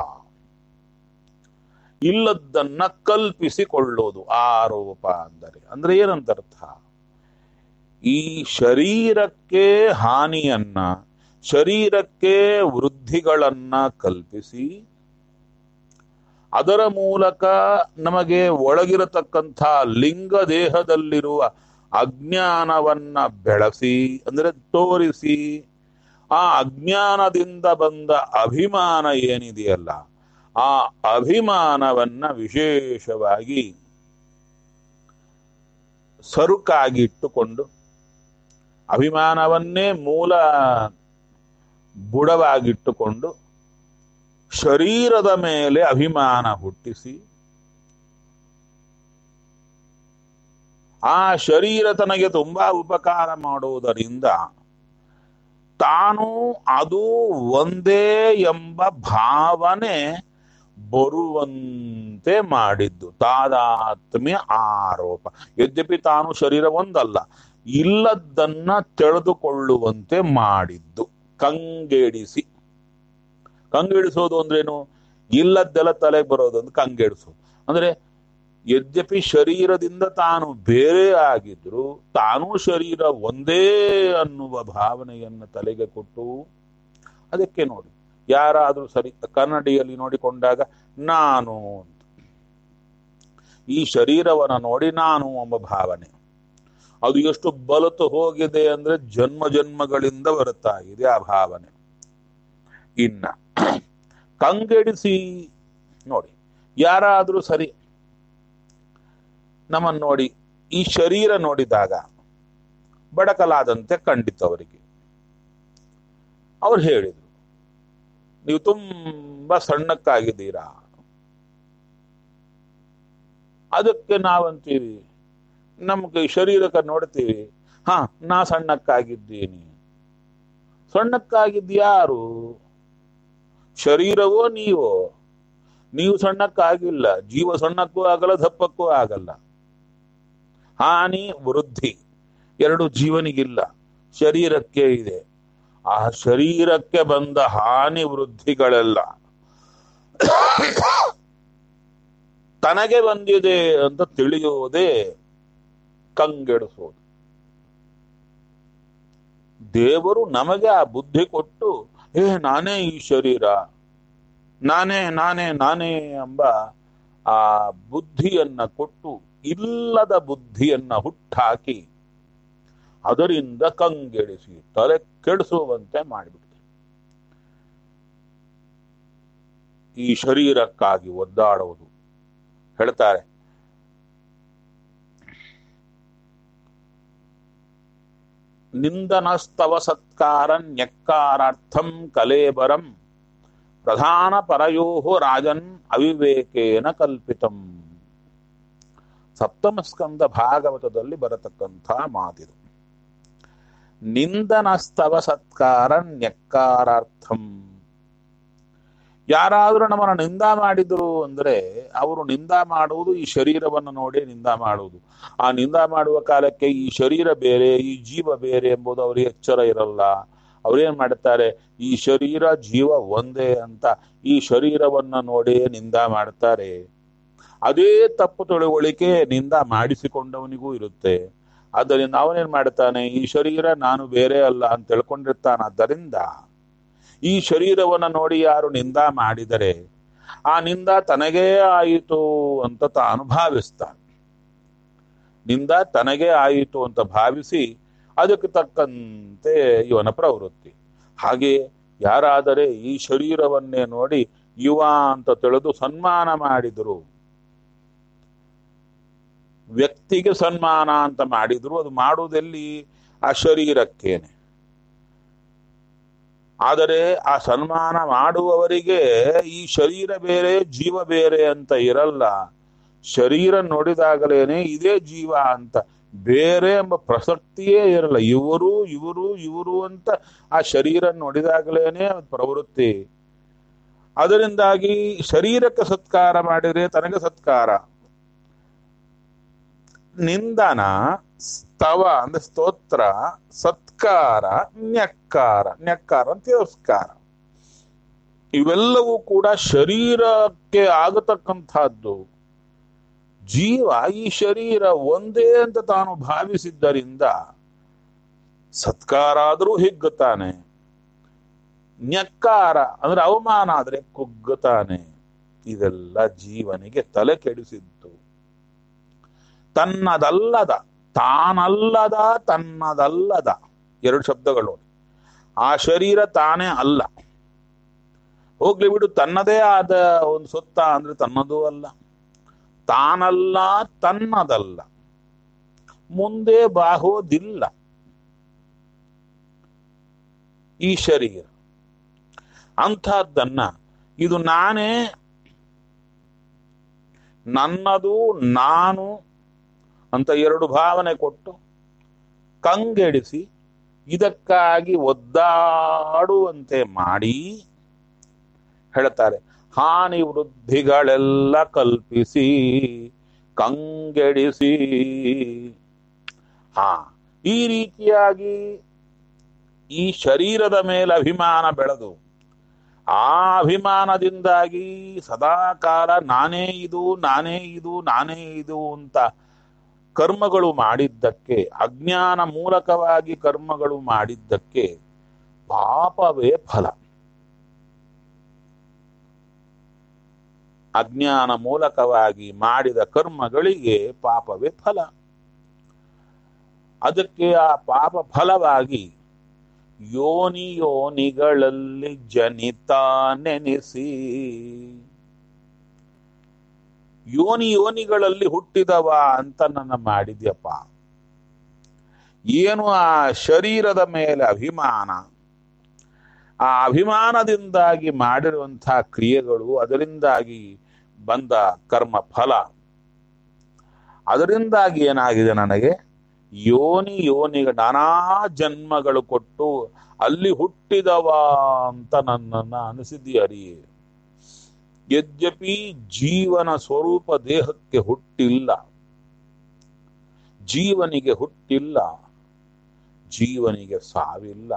Speaker 1: ಇಲ್ಲದ್ದನ್ನ ಕಲ್ಪಿಸಿಕೊಳ್ಳೋದು ಆರೋಪ ಅಂದರೆ ಅಂದ್ರೆ ಏನಂತ ಅರ್ಥ ಈ ಶರೀರಕ್ಕೆ ಹಾನಿಯನ್ನ ಶರೀರಕ್ಕೆ ವೃದ್ಧಿಗಳನ್ನ ಕಲ್ಪಿಸಿ ಅದರ ಮೂಲಕ ನಮಗೆ ಒಳಗಿರತಕ್ಕಂಥ ಲಿಂಗ ದೇಹದಲ್ಲಿರುವ ಅಜ್ಞಾನವನ್ನ ಬೆಳೆಸಿ ಅಂದ್ರೆ ತೋರಿಸಿ ಆ ಅಜ್ಞಾನದಿಂದ ಬಂದ ಅಭಿಮಾನ ಏನಿದೆಯಲ್ಲ ಆ ಅಭಿಮಾನವನ್ನ ವಿಶೇಷವಾಗಿ ಸರುಕಾಗಿಟ್ಟುಕೊಂಡು ಅಭಿಮಾನವನ್ನೇ ಮೂಲ ಬುಡವಾಗಿಟ್ಟುಕೊಂಡು ಶರೀರದ ಮೇಲೆ ಅಭಿಮಾನ ಹುಟ್ಟಿಸಿ ಆ ಶರೀರ ತನಗೆ ತುಂಬಾ ಉಪಕಾರ ಮಾಡುವುದರಿಂದ ತಾನು ಅದು ಒಂದೇ ಎಂಬ ಭಾವನೆ ಬರುವಂತೆ ಮಾಡಿದ್ದು ತಾದಾತ್ಮ್ಯ ಆರೋಪ ಯದ್ಯಪಿ ತಾನು ಶರೀರ ಒಂದಲ್ಲ ಇಲ್ಲದ್ದನ್ನ ತಿಳಿದುಕೊಳ್ಳುವಂತೆ ಮಾಡಿದ್ದು ಕಂಗೆಡಿಸಿ ಕಂಗೆಡಿಸೋದು ಅಂದ್ರೇನು ಇಲ್ಲದ್ದೆಲ್ಲ ತಲೆಗೆ ಬರೋದು ಅಂತ ಕಂಗೆಡಿಸೋದು ಅಂದ್ರೆ ಯದ್ಯಪಿ ಶರೀರದಿಂದ ತಾನು ಬೇರೆ ಆಗಿದ್ರು ತಾನೂ ಶರೀರ ಒಂದೇ ಅನ್ನುವ ಭಾವನೆಯನ್ನು ತಲೆಗೆ ಕೊಟ್ಟು ಅದಕ್ಕೆ ನೋಡಿ ಯಾರಾದರೂ ಸರಿ ಕನ್ನಡಿಯಲ್ಲಿ ನೋಡಿಕೊಂಡಾಗ ನಾನು ಅಂತ ಈ ಶರೀರವನ್ನ ನೋಡಿ ನಾನು ಎಂಬ ಭಾವನೆ ಅದು ಎಷ್ಟು ಬಲತು ಹೋಗಿದೆ ಅಂದ್ರೆ ಜನ್ಮ ಜನ್ಮಗಳಿಂದ ಬರುತ್ತಾ ಇದೆ ಆ ಭಾವನೆ ಇನ್ನ ಕಂಗೆಡಿಸಿ ನೋಡಿ ಯಾರಾದರೂ ಸರಿ ನಮ್ಮನ್ನು ನೋಡಿ ಈ ಶರೀರ ನೋಡಿದಾಗ ಬಡಕಲಾದಂತೆ ಕಂಡಿತು ಅವರಿಗೆ ಅವ್ರು ಹೇಳಿದ್ರು ನೀವು ತುಂಬಾ ಸಣ್ಣಕ್ಕಾಗಿದ್ದೀರಾ ಅದಕ್ಕೆ ನಾವಂತೀವಿ ನಮ್ಗೆ ಶರೀರಕ್ಕೆ ನೋಡ್ತೀವಿ ಹಾ ನಾ ಸಣ್ಣಕ್ಕಾಗಿದ್ದೀನಿ ಸಣ್ಣಕ್ಕಾಗಿದ್ಯಾರು ಶರೀರವೋ ನೀವೋ ನೀವು ಸಣ್ಣಕ್ಕಾಗಿಲ್ಲ ಜೀವ ಸಣ್ಣಕ್ಕೂ ಆಗಲ್ಲ ದಪ್ಪಕ್ಕೂ ಆಗಲ್ಲ ಹಾನಿ ವೃದ್ಧಿ ಎರಡು ಜೀವನಿಗಿಲ್ಲ ಶರೀರಕ್ಕೆ ಇದೆ ಆ ಶರೀರಕ್ಕೆ ಬಂದ ಹಾನಿ ವೃದ್ಧಿಗಳೆಲ್ಲ ತನಗೆ ಬಂದಿದೆ ಅಂತ ತಿಳಿಯುವುದೇ ಕಂಗೆಡಿಸೋದು ದೇವರು ನಮಗೆ ಆ ಬುದ್ಧಿ ಕೊಟ್ಟು ಏ ನಾನೇ ಈ ಶರೀರ ನಾನೇ ನಾನೇ ನಾನೇ ಎಂಬ ಆ ಬುದ್ಧಿಯನ್ನ ಕೊಟ್ಟು ಇಲ್ಲದ ಬುದ್ಧಿಯನ್ನ ಹುಟ್ಟಾಕಿ ಅದರಿಂದ ಕಂಗೆಡಿಸಿ ತಲೆ ಕೆಡಿಸುವಂತೆ ಮಾಡಿಬಿಟ್ಟಿದೆ ಈ ಶರೀರಕ್ಕಾಗಿ ಒದ್ದಾಡುವುದು ಹೇಳ್ತಾರೆ ನಿಂದನಸ್ತವ ಸತ್ಕಾರ ನ್ಯಕ್ಕಾರಾರ್ಥಂ ಕಲೇಬರಂ ಪ್ರಧಾನ ಪರಯೋ ರಾಜನ್ ಅವಿವೇಕೇನ ಕಲ್ಪಿತಂ ಸಪ್ತಮ ಸ್ಕಂದ ಭಾಗವತದಲ್ಲಿ ಬರತಕ್ಕಂಥ ಮಾತಿದು ನಿಂದನಸ್ತವ ಸತ್ಕಾರ ನ್ಯಕ್ಕಾರಾರ್ಥಂ ಯಾರಾದರೂ ನಮ್ಮನ್ನು ನಿಂದ ಮಾಡಿದ್ರು ಅಂದ್ರೆ ಅವರು ನಿಂದ ಮಾಡುವುದು ಈ ಶರೀರವನ್ನು ನೋಡಿ ನಿಂದ ಮಾಡುವುದು ಆ ನಿಂದ ಮಾಡುವ ಕಾಲಕ್ಕೆ ಈ ಶರೀರ ಬೇರೆ ಈ ಜೀವ ಬೇರೆ ಎಂಬುದು ಅವರಿಗೆ ಎಚ್ಚರ ಇರಲ್ಲ ಅವ್ರೇನ್ ಮಾಡ್ತಾರೆ ಈ ಶರೀರ ಜೀವ ಒಂದೇ ಅಂತ ಈ ಶರೀರವನ್ನ ನೋಡಿ ನಿಂದ ಮಾಡ್ತಾರೆ ಅದೇ ತಪ್ಪು ತಿಳುವಳಿಕೆ ನಿಂದ ಮಾಡಿಸಿಕೊಂಡವನಿಗೂ ಇರುತ್ತೆ ಆದ್ದರಿಂದ ಅವನೇನ್ ಮಾಡ್ತಾನೆ ಈ ಶರೀರ ನಾನು ಬೇರೆ ಅಲ್ಲ ಅಂತ ತಿಳ್ಕೊಂಡಿರ್ತಾನಾದ್ದರಿಂದ ಈ ಶರೀರವನ್ನ ನೋಡಿ ಯಾರು ನಿಂದ ಮಾಡಿದರೆ ಆ ನಿಂದ ತನಗೇ ಆಯಿತು ಅಂತ ತಾನು ಭಾವಿಸ್ತಾನೆ ನಿಂದ ತನಗೇ ಆಯಿತು ಅಂತ ಭಾವಿಸಿ ಅದಕ್ಕೆ ತಕ್ಕಂತೆ ಇವನ ಪ್ರವೃತ್ತಿ ಹಾಗೆ ಯಾರಾದರೆ ಈ ಶರೀರವನ್ನೇ ನೋಡಿ ಯುವ ಅಂತ ತಿಳಿದು ಸನ್ಮಾನ ಮಾಡಿದರು ವ್ಯಕ್ತಿಗೆ ಸನ್ಮಾನ ಅಂತ ಮಾಡಿದ್ರು ಅದು ಮಾಡುವುದೆಲ್ಲಿ ಆ ಶರೀರಕ್ಕೇನೆ ಆದರೆ ಆ ಸನ್ಮಾನ ಮಾಡುವವರಿಗೆ ಈ ಶರೀರ ಬೇರೆ ಜೀವ ಬೇರೆ ಅಂತ ಇರಲ್ಲ ಶರೀರ ನೋಡಿದಾಗಲೇನೆ ಇದೇ ಜೀವ ಅಂತ ಬೇರೆ ಎಂಬ ಪ್ರಸಕ್ತಿಯೇ ಇರಲ್ಲ ಇವರು ಇವರು ಇವರು ಅಂತ ಆ ಶರೀರ ನೋಡಿದಾಗಲೇನೆ ಪ್ರವೃತ್ತಿ ಅದರಿಂದಾಗಿ ಶರೀರಕ್ಕೆ ಸತ್ಕಾರ ಮಾಡಿದ್ರೆ ತನಗೆ ಸತ್ಕಾರ ನಿಂದನ ಸ್ತವ ಅಂದ್ರೆ ಸ್ತೋತ್ರ ಸತ್ಕಾರ ನ್ಯಕ್ಕಾರ ನ್ಯಕ್ಕಾರ ಅಂತ ತಿರಸ್ಕಾರ ಇವೆಲ್ಲವೂ ಕೂಡ ಶರೀರಕ್ಕೆ ಆಗತಕ್ಕಂಥದ್ದು ಜೀವ ಈ ಶರೀರ ಒಂದೇ ಅಂತ ತಾನು ಭಾವಿಸಿದ್ದರಿಂದ ಸತ್ಕಾರ ಆದರೂ ಹಿಗ್ಗುತ್ತಾನೆ ನ್ಯಕ್ಕಾರ ಅಂದ್ರೆ ಅವಮಾನ ಆದ್ರೆ ಕುಗ್ಗುತ್ತಾನೆ ಇದೆಲ್ಲ ಜೀವನಿಗೆ ತಲೆ ಕೆಡಿಸಿದ್ದು ತನ್ನದಲ್ಲದ ತಾನಲ್ಲದ ತನ್ನದಲ್ಲದ ಎರಡು ಶಬ್ದಗಳು ಆ ಶರೀರ ತಾನೇ ಅಲ್ಲ ಹೋಗ್ಲಿ ಬಿಡು ತನ್ನದೇ ಆದ ಒಂದು ಸೊತ್ತ ಅಂದ್ರೆ ತನ್ನದೂ ಅಲ್ಲ ತಾನಲ್ಲ ತನ್ನದಲ್ಲ ಮುಂದೆ ಬಾಹೋದಿಲ್ಲ ಈ ಶರೀರ ಅಂಥದ್ದನ್ನ ಇದು ನಾನೇ ನನ್ನದು ನಾನು ಅಂತ ಎರಡು ಭಾವನೆ ಕೊಟ್ಟು ಕಂಗೆಡಿಸಿ ಇದಕ್ಕಾಗಿ ಒದ್ದಾಡುವಂತೆ ಮಾಡಿ ಹೇಳ್ತಾರೆ ಹಾನಿ ವೃದ್ಧಿಗಳೆಲ್ಲ ಕಲ್ಪಿಸಿ ಕಂಗೆಡಿಸಿ ಹಾ ಈ ರೀತಿಯಾಗಿ ಈ ಶರೀರದ ಮೇಲೆ ಅಭಿಮಾನ ಬೆಳೆದು ಆ ಅಭಿಮಾನದಿಂದಾಗಿ ಸದಾಕಾಲ ನಾನೇ ಇದು ನಾನೇ ಇದು ನಾನೇ ಇದು ಅಂತ ಕರ್ಮಗಳು ಮಾಡಿದ್ದಕ್ಕೆ ಅಜ್ಞಾನ ಮೂಲಕವಾಗಿ ಕರ್ಮಗಳು ಮಾಡಿದ್ದಕ್ಕೆ ಪಾಪವೇ ಫಲ ಅಜ್ಞಾನ ಮೂಲಕವಾಗಿ ಮಾಡಿದ ಕರ್ಮಗಳಿಗೆ ಪಾಪವೇ ಫಲ ಅದಕ್ಕೆ ಆ ಪಾಪ ಫಲವಾಗಿ ಯೋನಿ ಯೋನಿಗಳಲ್ಲಿ ಜನಿತ ನೆನೆಸಿ ಯೋನಿ ಯೋನಿಗಳಲ್ಲಿ ಹುಟ್ಟಿದವ ಅಂತ ನನ್ನ ಮಾಡಿದ್ಯಪ್ಪ ಏನು ಆ ಶರೀರದ ಮೇಲೆ ಅಭಿಮಾನ ಆ ಅಭಿಮಾನದಿಂದಾಗಿ ಮಾಡಿರುವಂತಹ ಕ್ರಿಯೆಗಳು ಅದರಿಂದಾಗಿ ಬಂದ ಕರ್ಮ ಫಲ ಅದರಿಂದಾಗಿ ಏನಾಗಿದೆ ನನಗೆ ಯೋನಿ ಯೋನಿಗೆ ನಾನಾ ಜನ್ಮಗಳು ಕೊಟ್ಟು ಅಲ್ಲಿ ಹುಟ್ಟಿದವ ಅಂತ ನನ್ನನ್ನ ಅನಿಸಿದ್ದಿ ಅರಿಯೇ ಯದ್ಯಪಿ ಜೀವನ ಸ್ವರೂಪ ದೇಹಕ್ಕೆ ಹುಟ್ಟಿಲ್ಲ ಜೀವನಿಗೆ ಹುಟ್ಟಿಲ್ಲ ಜೀವನಿಗೆ ಸಾವಿಲ್ಲ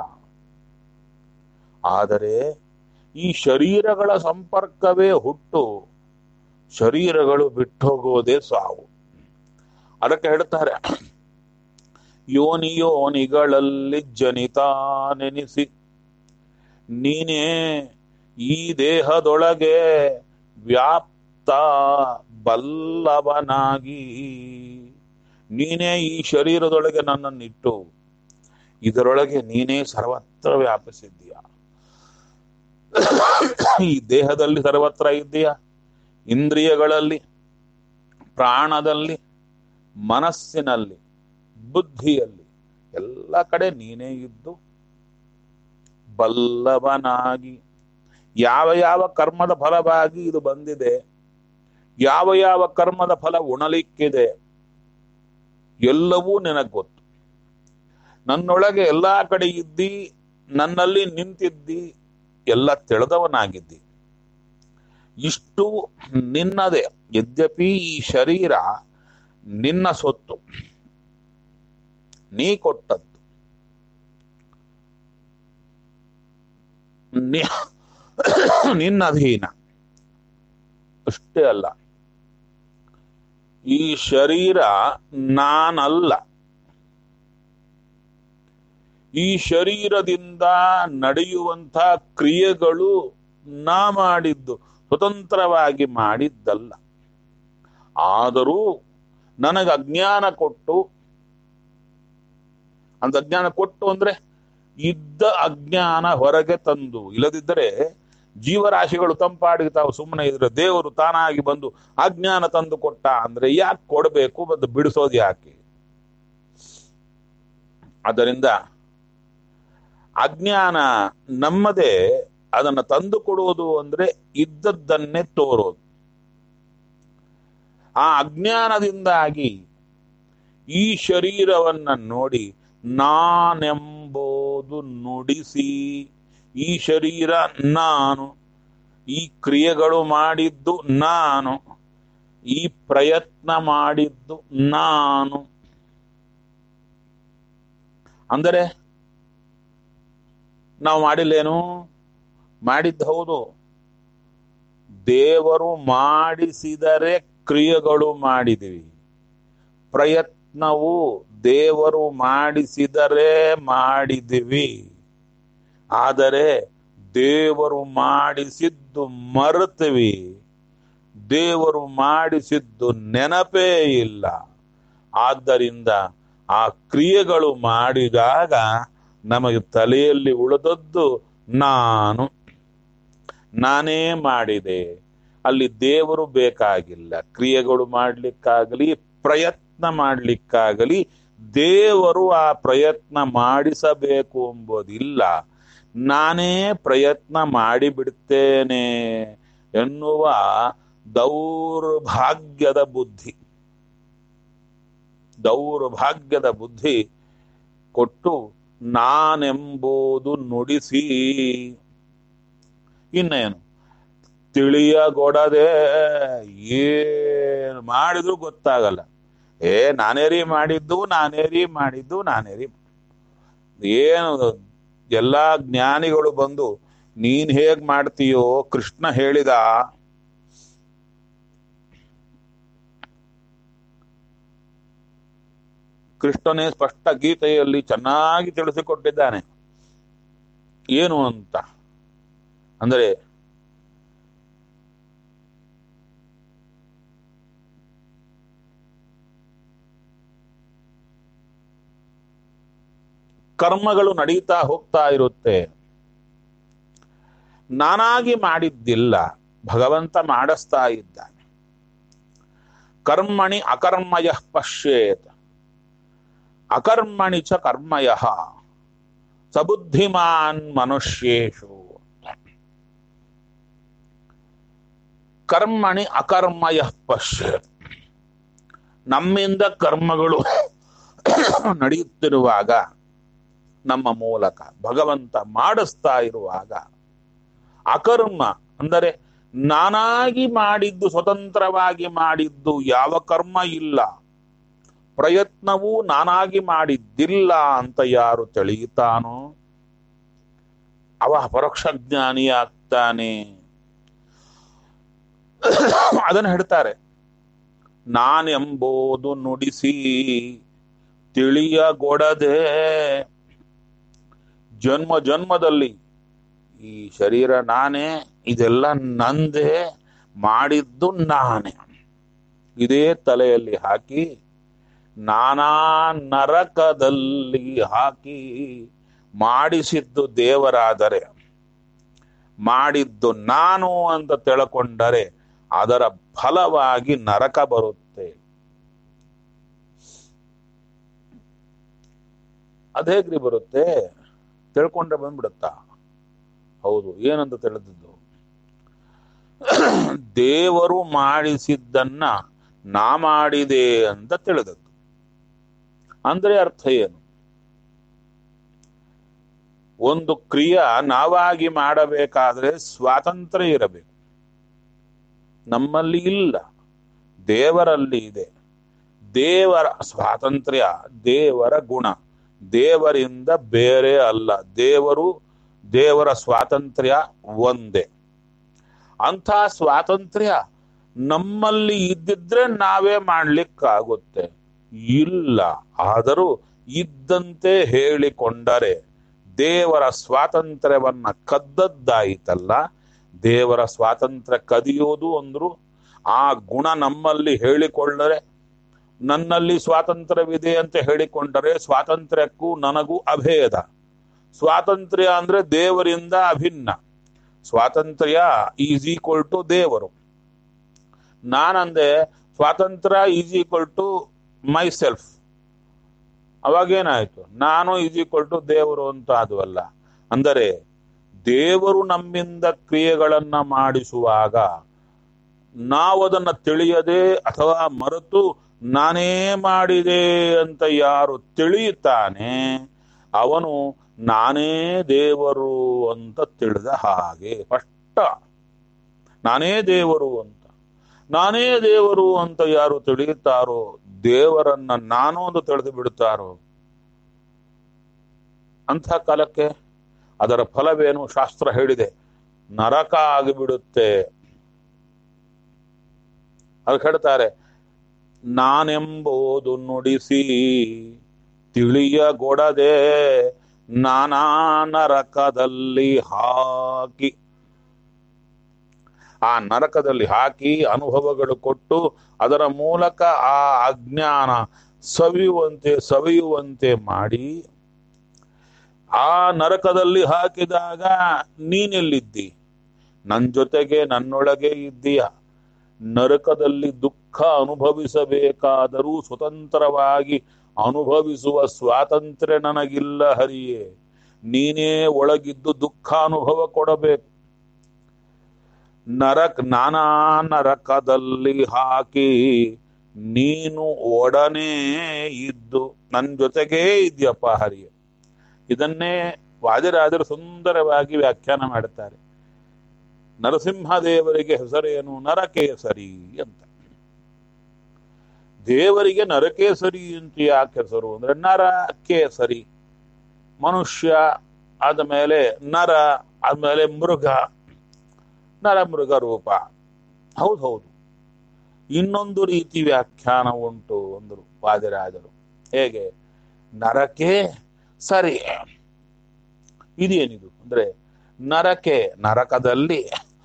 Speaker 1: ಆದರೆ ಈ ಶರೀರಗಳ ಸಂಪರ್ಕವೇ ಹುಟ್ಟು ಶರೀರಗಳು ಬಿಟ್ಟೋಗೋದೇ ಸಾವು ಅದಕ್ಕೆ ಹೇಳ್ತಾರೆ ಯೋನಿ ಯೋನಿಗಳಲ್ಲಿ ಜನಿತ ನೆನೆಸಿ ನೀನೇ ಈ ದೇಹದೊಳಗೆ ವ್ಯಾಪ್ತ ಬಲ್ಲವನಾಗಿ ನೀನೇ ಈ ಶರೀರದೊಳಗೆ ನನ್ನನ್ನಿಟ್ಟು ಇದರೊಳಗೆ ನೀನೇ ಸರ್ವತ್ರ ವ್ಯಾಪಿಸಿದ್ದೀಯ ಈ ದೇಹದಲ್ಲಿ ಸರ್ವತ್ರ ಇದ್ದೀಯ ಇಂದ್ರಿಯಗಳಲ್ಲಿ ಪ್ರಾಣದಲ್ಲಿ ಮನಸ್ಸಿನಲ್ಲಿ ಬುದ್ಧಿಯಲ್ಲಿ ಎಲ್ಲ ಕಡೆ ನೀನೇ ಇದ್ದು ಬಲ್ಲವನಾಗಿ ಯಾವ ಯಾವ ಕರ್ಮದ ಫಲವಾಗಿ ಇದು ಬಂದಿದೆ ಯಾವ ಯಾವ ಕರ್ಮದ ಫಲ ಉಣಲಿಕ್ಕಿದೆ ಎಲ್ಲವೂ ನಿನಗೆ ಗೊತ್ತು ನನ್ನೊಳಗೆ ಎಲ್ಲಾ ಕಡೆ ಇದ್ದಿ ನನ್ನಲ್ಲಿ ನಿಂತಿದ್ದಿ ಎಲ್ಲ ತಿಳಿದವನಾಗಿದ್ದಿ ಇಷ್ಟು ನಿನ್ನದೇ ಯದ್ಯಪಿ ಈ ಶರೀರ ನಿನ್ನ ಸೊತ್ತು ನೀ ಕೊಟ್ಟದ್ದು ನಿ- ನಿನ್ನ ಅಧೀನ ಅಷ್ಟೇ ಅಲ್ಲ ಈ ಶರೀರ ನಾನಲ್ಲ ಈ ಶರೀರದಿಂದ ನಡೆಯುವಂಥ ಕ್ರಿಯೆಗಳು ನಾ ಮಾಡಿದ್ದು ಸ್ವತಂತ್ರವಾಗಿ ಮಾಡಿದ್ದಲ್ಲ ಆದರೂ ನನಗೆ ಅಜ್ಞಾನ ಕೊಟ್ಟು ಅಂತ ಅಜ್ಞಾನ ಕೊಟ್ಟು ಅಂದ್ರೆ ಇದ್ದ ಅಜ್ಞಾನ ಹೊರಗೆ ತಂದು ಇಲ್ಲದಿದ್ದರೆ ಜೀವರಾಶಿಗಳು ತಂಪಾಡಿಗೆ ತಾವು ಸುಮ್ಮನೆ ಇದ್ರೆ ದೇವರು ತಾನಾಗಿ ಬಂದು ಅಜ್ಞಾನ ತಂದು ಕೊಟ್ಟ ಅಂದ್ರೆ ಯಾಕೆ ಕೊಡಬೇಕು ಮತ್ತು ಬಿಡಿಸೋದು ಯಾಕೆ ಆದ್ದರಿಂದ ಅಜ್ಞಾನ ನಮ್ಮದೇ ಅದನ್ನ ತಂದು ಕೊಡುವುದು ಅಂದ್ರೆ ಇದ್ದದ್ದನ್ನೇ ತೋರೋದು ಆ ಅಜ್ಞಾನದಿಂದಾಗಿ ಈ ಶರೀರವನ್ನ ನೋಡಿ ನಾನೆಂಬುದು ನುಡಿಸಿ ಈ ಶರೀರ ನಾನು ಈ ಕ್ರಿಯೆಗಳು ಮಾಡಿದ್ದು ನಾನು ಈ ಪ್ರಯತ್ನ ಮಾಡಿದ್ದು ನಾನು ಅಂದರೆ ನಾವು ಮಾಡಿಲ್ಲೇನು ಮಾಡಿದ್ದು ಹೌದು ದೇವರು ಮಾಡಿಸಿದರೆ ಕ್ರಿಯೆಗಳು ಮಾಡಿದಿವಿ ಪ್ರಯತ್ನವು ದೇವರು ಮಾಡಿಸಿದರೆ ಮಾಡಿದಿವಿ ಆದರೆ ದೇವರು ಮಾಡಿಸಿದ್ದು ಮರೆತೀವಿ ದೇವರು ಮಾಡಿಸಿದ್ದು ನೆನಪೇ ಇಲ್ಲ ಆದ್ದರಿಂದ ಆ ಕ್ರಿಯೆಗಳು ಮಾಡಿದಾಗ ನಮಗೆ ತಲೆಯಲ್ಲಿ ಉಳಿದದ್ದು ನಾನು ನಾನೇ ಮಾಡಿದೆ ಅಲ್ಲಿ ದೇವರು ಬೇಕಾಗಿಲ್ಲ ಕ್ರಿಯೆಗಳು ಮಾಡ್ಲಿಕ್ಕಾಗಲಿ ಪ್ರಯತ್ನ ಮಾಡ್ಲಿಕ್ಕಾಗಲಿ ದೇವರು ಆ ಪ್ರಯತ್ನ ಮಾಡಿಸಬೇಕು ಎಂಬುದಿಲ್ಲ ನಾನೇ ಪ್ರಯತ್ನ ಮಾಡಿಬಿಡ್ತೇನೆ ಎನ್ನುವ ದೌರ್ಭಾಗ್ಯದ ಬುದ್ಧಿ ದೌರ್ಭಾಗ್ಯದ ಬುದ್ಧಿ ಕೊಟ್ಟು ನಾನೆಂಬುದು ನುಡಿಸಿ ಇನ್ನೇನು ತಿಳಿಯಗೊಡದೆ ಏನು ಮಾಡಿದ್ರು ಗೊತ್ತಾಗಲ್ಲ ಏ ನಾನೇರಿ ಮಾಡಿದ್ದು ನಾನೇರಿ ಮಾಡಿದ್ದು ನಾನೇರಿ ಏನು ಎಲ್ಲಾ ಜ್ಞಾನಿಗಳು ಬಂದು ನೀನ್ ಹೇಗ್ ಮಾಡ್ತೀಯೋ ಕೃಷ್ಣ ಹೇಳಿದ ಕೃಷ್ಣನೇ ಸ್ಪಷ್ಟ ಗೀತೆಯಲ್ಲಿ ಚೆನ್ನಾಗಿ ತಿಳಿಸಿಕೊಟ್ಟಿದ್ದಾನೆ ಏನು ಅಂತ ಅಂದರೆ ಕರ್ಮಗಳು ನಡೀತಾ ಹೋಗ್ತಾ ಇರುತ್ತೆ ನಾನಾಗಿ ಮಾಡಿದ್ದಿಲ್ಲ ಭಗವಂತ ಮಾಡಿಸ್ತಾ ಇದ್ದಾನೆ ಕರ್ಮಣಿ ಅಕರ್ಮಯ ಪಶ್ಯೇತ್ ಅಕರ್ಮಣಿ ಚ ಕರ್ಮಯ ಸಬುದ್ಧಿಮಾನ್ ಮನುಷ್ಯೇಶು ಕರ್ಮಣಿ ಅಕರ್ಮಯ ಪಶ್ಯೇತ್ ನಮ್ಮಿಂದ ಕರ್ಮಗಳು ನಡೆಯುತ್ತಿರುವಾಗ ನಮ್ಮ ಮೂಲಕ ಭಗವಂತ ಮಾಡಿಸ್ತಾ ಇರುವಾಗ ಅಕರ್ಮ ಅಂದರೆ ನಾನಾಗಿ ಮಾಡಿದ್ದು ಸ್ವತಂತ್ರವಾಗಿ ಮಾಡಿದ್ದು ಯಾವ ಕರ್ಮ ಇಲ್ಲ ಪ್ರಯತ್ನವೂ ನಾನಾಗಿ ಮಾಡಿದ್ದಿಲ್ಲ ಅಂತ ಯಾರು ತಿಳಿಯುತ್ತಾನೋ ಅವ ಪರೋಕ್ಷ ಜ್ಞಾನಿ ಆಗ್ತಾನೆ ಅದನ್ನು ಹೇಳ್ತಾರೆ ನಾನೆಂಬುದು ನುಡಿಸಿ ತಿಳಿಯಗೊಡದೆ ಜನ್ಮ ಜನ್ಮದಲ್ಲಿ ಈ ಶರೀರ ನಾನೇ ಇದೆಲ್ಲ ನಂದೇ ಮಾಡಿದ್ದು ನಾನೇ ಇದೇ ತಲೆಯಲ್ಲಿ ಹಾಕಿ ನಾನಾ ನರಕದಲ್ಲಿ ಹಾಕಿ ಮಾಡಿಸಿದ್ದು ದೇವರಾದರೆ ಮಾಡಿದ್ದು ನಾನು ಅಂತ ತಿಳ್ಕೊಂಡರೆ ಅದರ ಫಲವಾಗಿ ನರಕ ಬರುತ್ತೆ ಅದೇಗ್ರಿ ಬರುತ್ತೆ ತಿಳ್ಕೊಂಡ್ರೆ ಬಂದ್ಬಿಡುತ್ತಾ ಹೌದು ಏನಂತ ತಿಳಿದಿದ್ದು ದೇವರು ಮಾಡಿಸಿದ್ದನ್ನ ನಾ ಮಾಡಿದೆ ಅಂತ ತಿಳಿದದ್ದು ಅಂದ್ರೆ ಅರ್ಥ ಏನು ಒಂದು ಕ್ರಿಯ ನಾವಾಗಿ ಮಾಡಬೇಕಾದ್ರೆ ಸ್ವಾತಂತ್ರ್ಯ ಇರಬೇಕು ನಮ್ಮಲ್ಲಿ ಇಲ್ಲ ದೇವರಲ್ಲಿ ಇದೆ ದೇವರ ಸ್ವಾತಂತ್ರ್ಯ ದೇವರ ಗುಣ ದೇವರಿಂದ ಬೇರೆ ಅಲ್ಲ ದೇವರು ದೇವರ ಸ್ವಾತಂತ್ರ್ಯ ಒಂದೇ ಅಂಥ ಸ್ವಾತಂತ್ರ್ಯ ನಮ್ಮಲ್ಲಿ ಇದ್ದಿದ್ರೆ ನಾವೇ ಮಾಡ್ಲಿಕ್ಕಾಗುತ್ತೆ ಇಲ್ಲ ಆದರೂ ಇದ್ದಂತೆ ಹೇಳಿಕೊಂಡರೆ ದೇವರ ಸ್ವಾತಂತ್ರ್ಯವನ್ನ ಕದ್ದದ್ದಾಯಿತಲ್ಲ ದೇವರ ಸ್ವಾತಂತ್ರ್ಯ ಕದಿಯೋದು ಅಂದ್ರು ಆ ಗುಣ ನಮ್ಮಲ್ಲಿ ಹೇಳಿಕೊಳ್ಳರೆ ನನ್ನಲ್ಲಿ ಸ್ವಾತಂತ್ರ್ಯವಿದೆ ಅಂತ ಹೇಳಿಕೊಂಡರೆ ಸ್ವಾತಂತ್ರ್ಯಕ್ಕೂ ನನಗೂ ಅಭೇದ ಸ್ವಾತಂತ್ರ್ಯ ಅಂದ್ರೆ ದೇವರಿಂದ ಅಭಿನ್ನ ಸ್ವಾತಂತ್ರ್ಯ ಈಸ್ ಈಕ್ವಲ್ ಟು ದೇವರು ನಾನಂದೆ ಸ್ವಾತಂತ್ರ್ಯ is equal to myself ಅವಾಗೇನಾಯ್ತು ನಾನು ಈಸ್ ಈಕ್ವಲ್ ಟು ದೇವರು ಅಂತ ಆದ್ವಲ್ಲ ಅಂದರೆ ದೇವರು ನಮ್ಮಿಂದ ಕ್ರಿಯೆಗಳನ್ನ ಮಾಡಿಸುವಾಗ ನಾವದನ್ನ ತಿಳಿಯದೆ ಅಥವಾ ಮರೆತು ನಾನೇ ಮಾಡಿದೆ ಅಂತ ಯಾರು ತಿಳಿಯುತ್ತಾನೆ ಅವನು ನಾನೇ ದೇವರು ಅಂತ ತಿಳಿದ ಹಾಗೆ ಸ್ಪಷ್ಟ ನಾನೇ ದೇವರು ಅಂತ ನಾನೇ ದೇವರು ಅಂತ ಯಾರು ತಿಳಿಯುತ್ತಾರೋ ದೇವರನ್ನ ನಾನು ಅಂತ ತಿಳಿದು ಬಿಡುತ್ತಾರೋ ಅಂಥ ಕಾಲಕ್ಕೆ ಅದರ ಫಲವೇನು ಶಾಸ್ತ್ರ ಹೇಳಿದೆ ನರಕ ಆಗಿಬಿಡುತ್ತೆ ಅದಕ್ಕೆ ಹೇಳ್ತಾರೆ ನಾನೆಂಬುದು ನುಡಿಸಿ ತಿಳಿಯಗೊಡದೆ ನಾನಾ ನರಕದಲ್ಲಿ ಹಾಕಿ ಆ ನರಕದಲ್ಲಿ ಹಾಕಿ ಅನುಭವಗಳು ಕೊಟ್ಟು ಅದರ ಮೂಲಕ ಆ ಅಜ್ಞಾನ ಸವಿಯುವಂತೆ ಸವಿಯುವಂತೆ ಮಾಡಿ ಆ ನರಕದಲ್ಲಿ ಹಾಕಿದಾಗ ನೀನೆಲ್ಲಿದ್ದಿ ನನ್ನ ಜೊತೆಗೆ ನನ್ನೊಳಗೆ ಇದ್ದೀಯ ನರಕದಲ್ಲಿ ದುಃಖ ಅನುಭವಿಸಬೇಕಾದರೂ ಸ್ವತಂತ್ರವಾಗಿ ಅನುಭವಿಸುವ ಸ್ವಾತಂತ್ರ್ಯ ನನಗಿಲ್ಲ ಹರಿಯೇ ನೀನೇ ಒಳಗಿದ್ದು ದುಃಖ ಅನುಭವ ಕೊಡಬೇಕು ನರಕ್ ನಾನಾ ನರಕದಲ್ಲಿ ಹಾಕಿ ನೀನು ಒಡನೆ ಇದ್ದು ನನ್ನ ಜೊತೆಗೇ ಇದೆಯಪ್ಪ ಹರಿಯ ಇದನ್ನೇ ವಾದಿರಾಜರು ಸುಂದರವಾಗಿ ವ್ಯಾಖ್ಯಾನ ಮಾಡುತ್ತಾರೆ ನರಸಿಂಹದೇವರಿಗೆ ಹೆಸರೇನು ನರಕೇಸರಿ ಅಂತ ದೇವರಿಗೆ ನರಕೇಸರಿ ಅಂತ ಯಾಕೆ ಹೆಸರು ಅಂದ್ರೆ ನರ ಕೇಸರಿ ಮನುಷ್ಯ ಆದಮೇಲೆ ನರ ಆದ್ಮೇಲೆ ಮೃಗ ನರ ಮೃಗ ರೂಪ ಹೌದು ಹೌದು ಇನ್ನೊಂದು ರೀತಿ ವ್ಯಾಖ್ಯಾನ ಉಂಟು ಅಂದರು ವಾದಿರಾಜರು ಹೇಗೆ ನರಕೆ ಸರಿ ಇದೇನಿದು ಅಂದ್ರೆ ನರಕೆ ನರಕದಲ್ಲಿ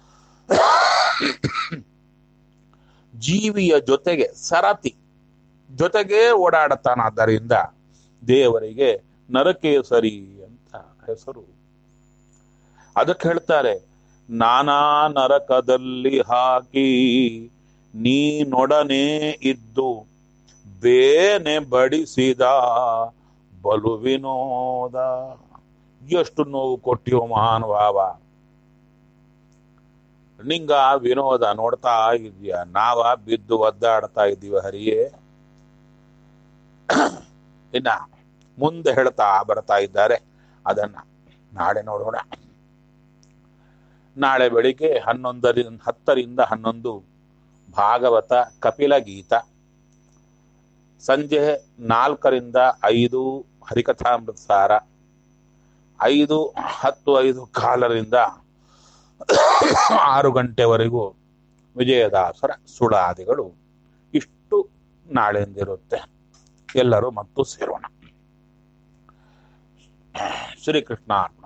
Speaker 1: ಜೀವಿಯ ಜೊತೆಗೆ ಸರತಿ ಜೊತೆಗೆ ಓಡಾಡತಾನಾದ್ದರಿಂದ ದೇವರಿಗೆ ನರಕೇಸರಿ ಅಂತ ಹೆಸರು ಅದಕ್ಕೆ ಹೇಳ್ತಾರೆ ನಾನಾ ನರಕದಲ್ಲಿ ಹಾಕಿ ನೀನೊಡನೆ ಇದ್ದು ಬೇನೆ ಬಡಿಸಿದ ಬಲು ವಿನೋದ ಎಷ್ಟು ನೋವು ಕೊಟ್ಟಿಯೋ ಮಹಾನುಭಾವ ನಿಂಗ ವಿನೋದ ನೋಡ್ತಾ ಇದೆಯಾ ನಾವ ಬಿದ್ದು ಒದ್ದಾಡ್ತಾ ಇದ್ದೀವಿ ಹರಿಯೇ ಇನ್ನ ಮುಂದೆ ಹೇಳ್ತಾ ಬರ್ತಾ ಇದ್ದಾರೆ ಅದನ್ನ ನಾಳೆ ನೋಡೋಣ ನಾಳೆ ಬೆಳಿಗ್ಗೆ ಹನ್ನೊಂದರಿಂದ ಹತ್ತರಿಂದ ಹನ್ನೊಂದು ಭಾಗವತ ಕಪಿಲ ಗೀತ ಸಂಜೆ ನಾಲ್ಕರಿಂದ ಐದು ಹರಿಕಥಾಮೃತ ಸಾರ ಐದು ಹತ್ತು ಐದು ಕಾಲರಿಂದ ಆರು ಗಂಟೆವರೆಗೂ ವಿಜಯದಾಸರ ಸುಳಾದಿಗಳು ಇಷ್ಟು ನಾಳೆಂದಿರುತ್ತೆ ಎಲ್ಲರೂ ಮತ್ತು ಸೇರೋಣ ಶ್ರೀಕೃಷ್ಣ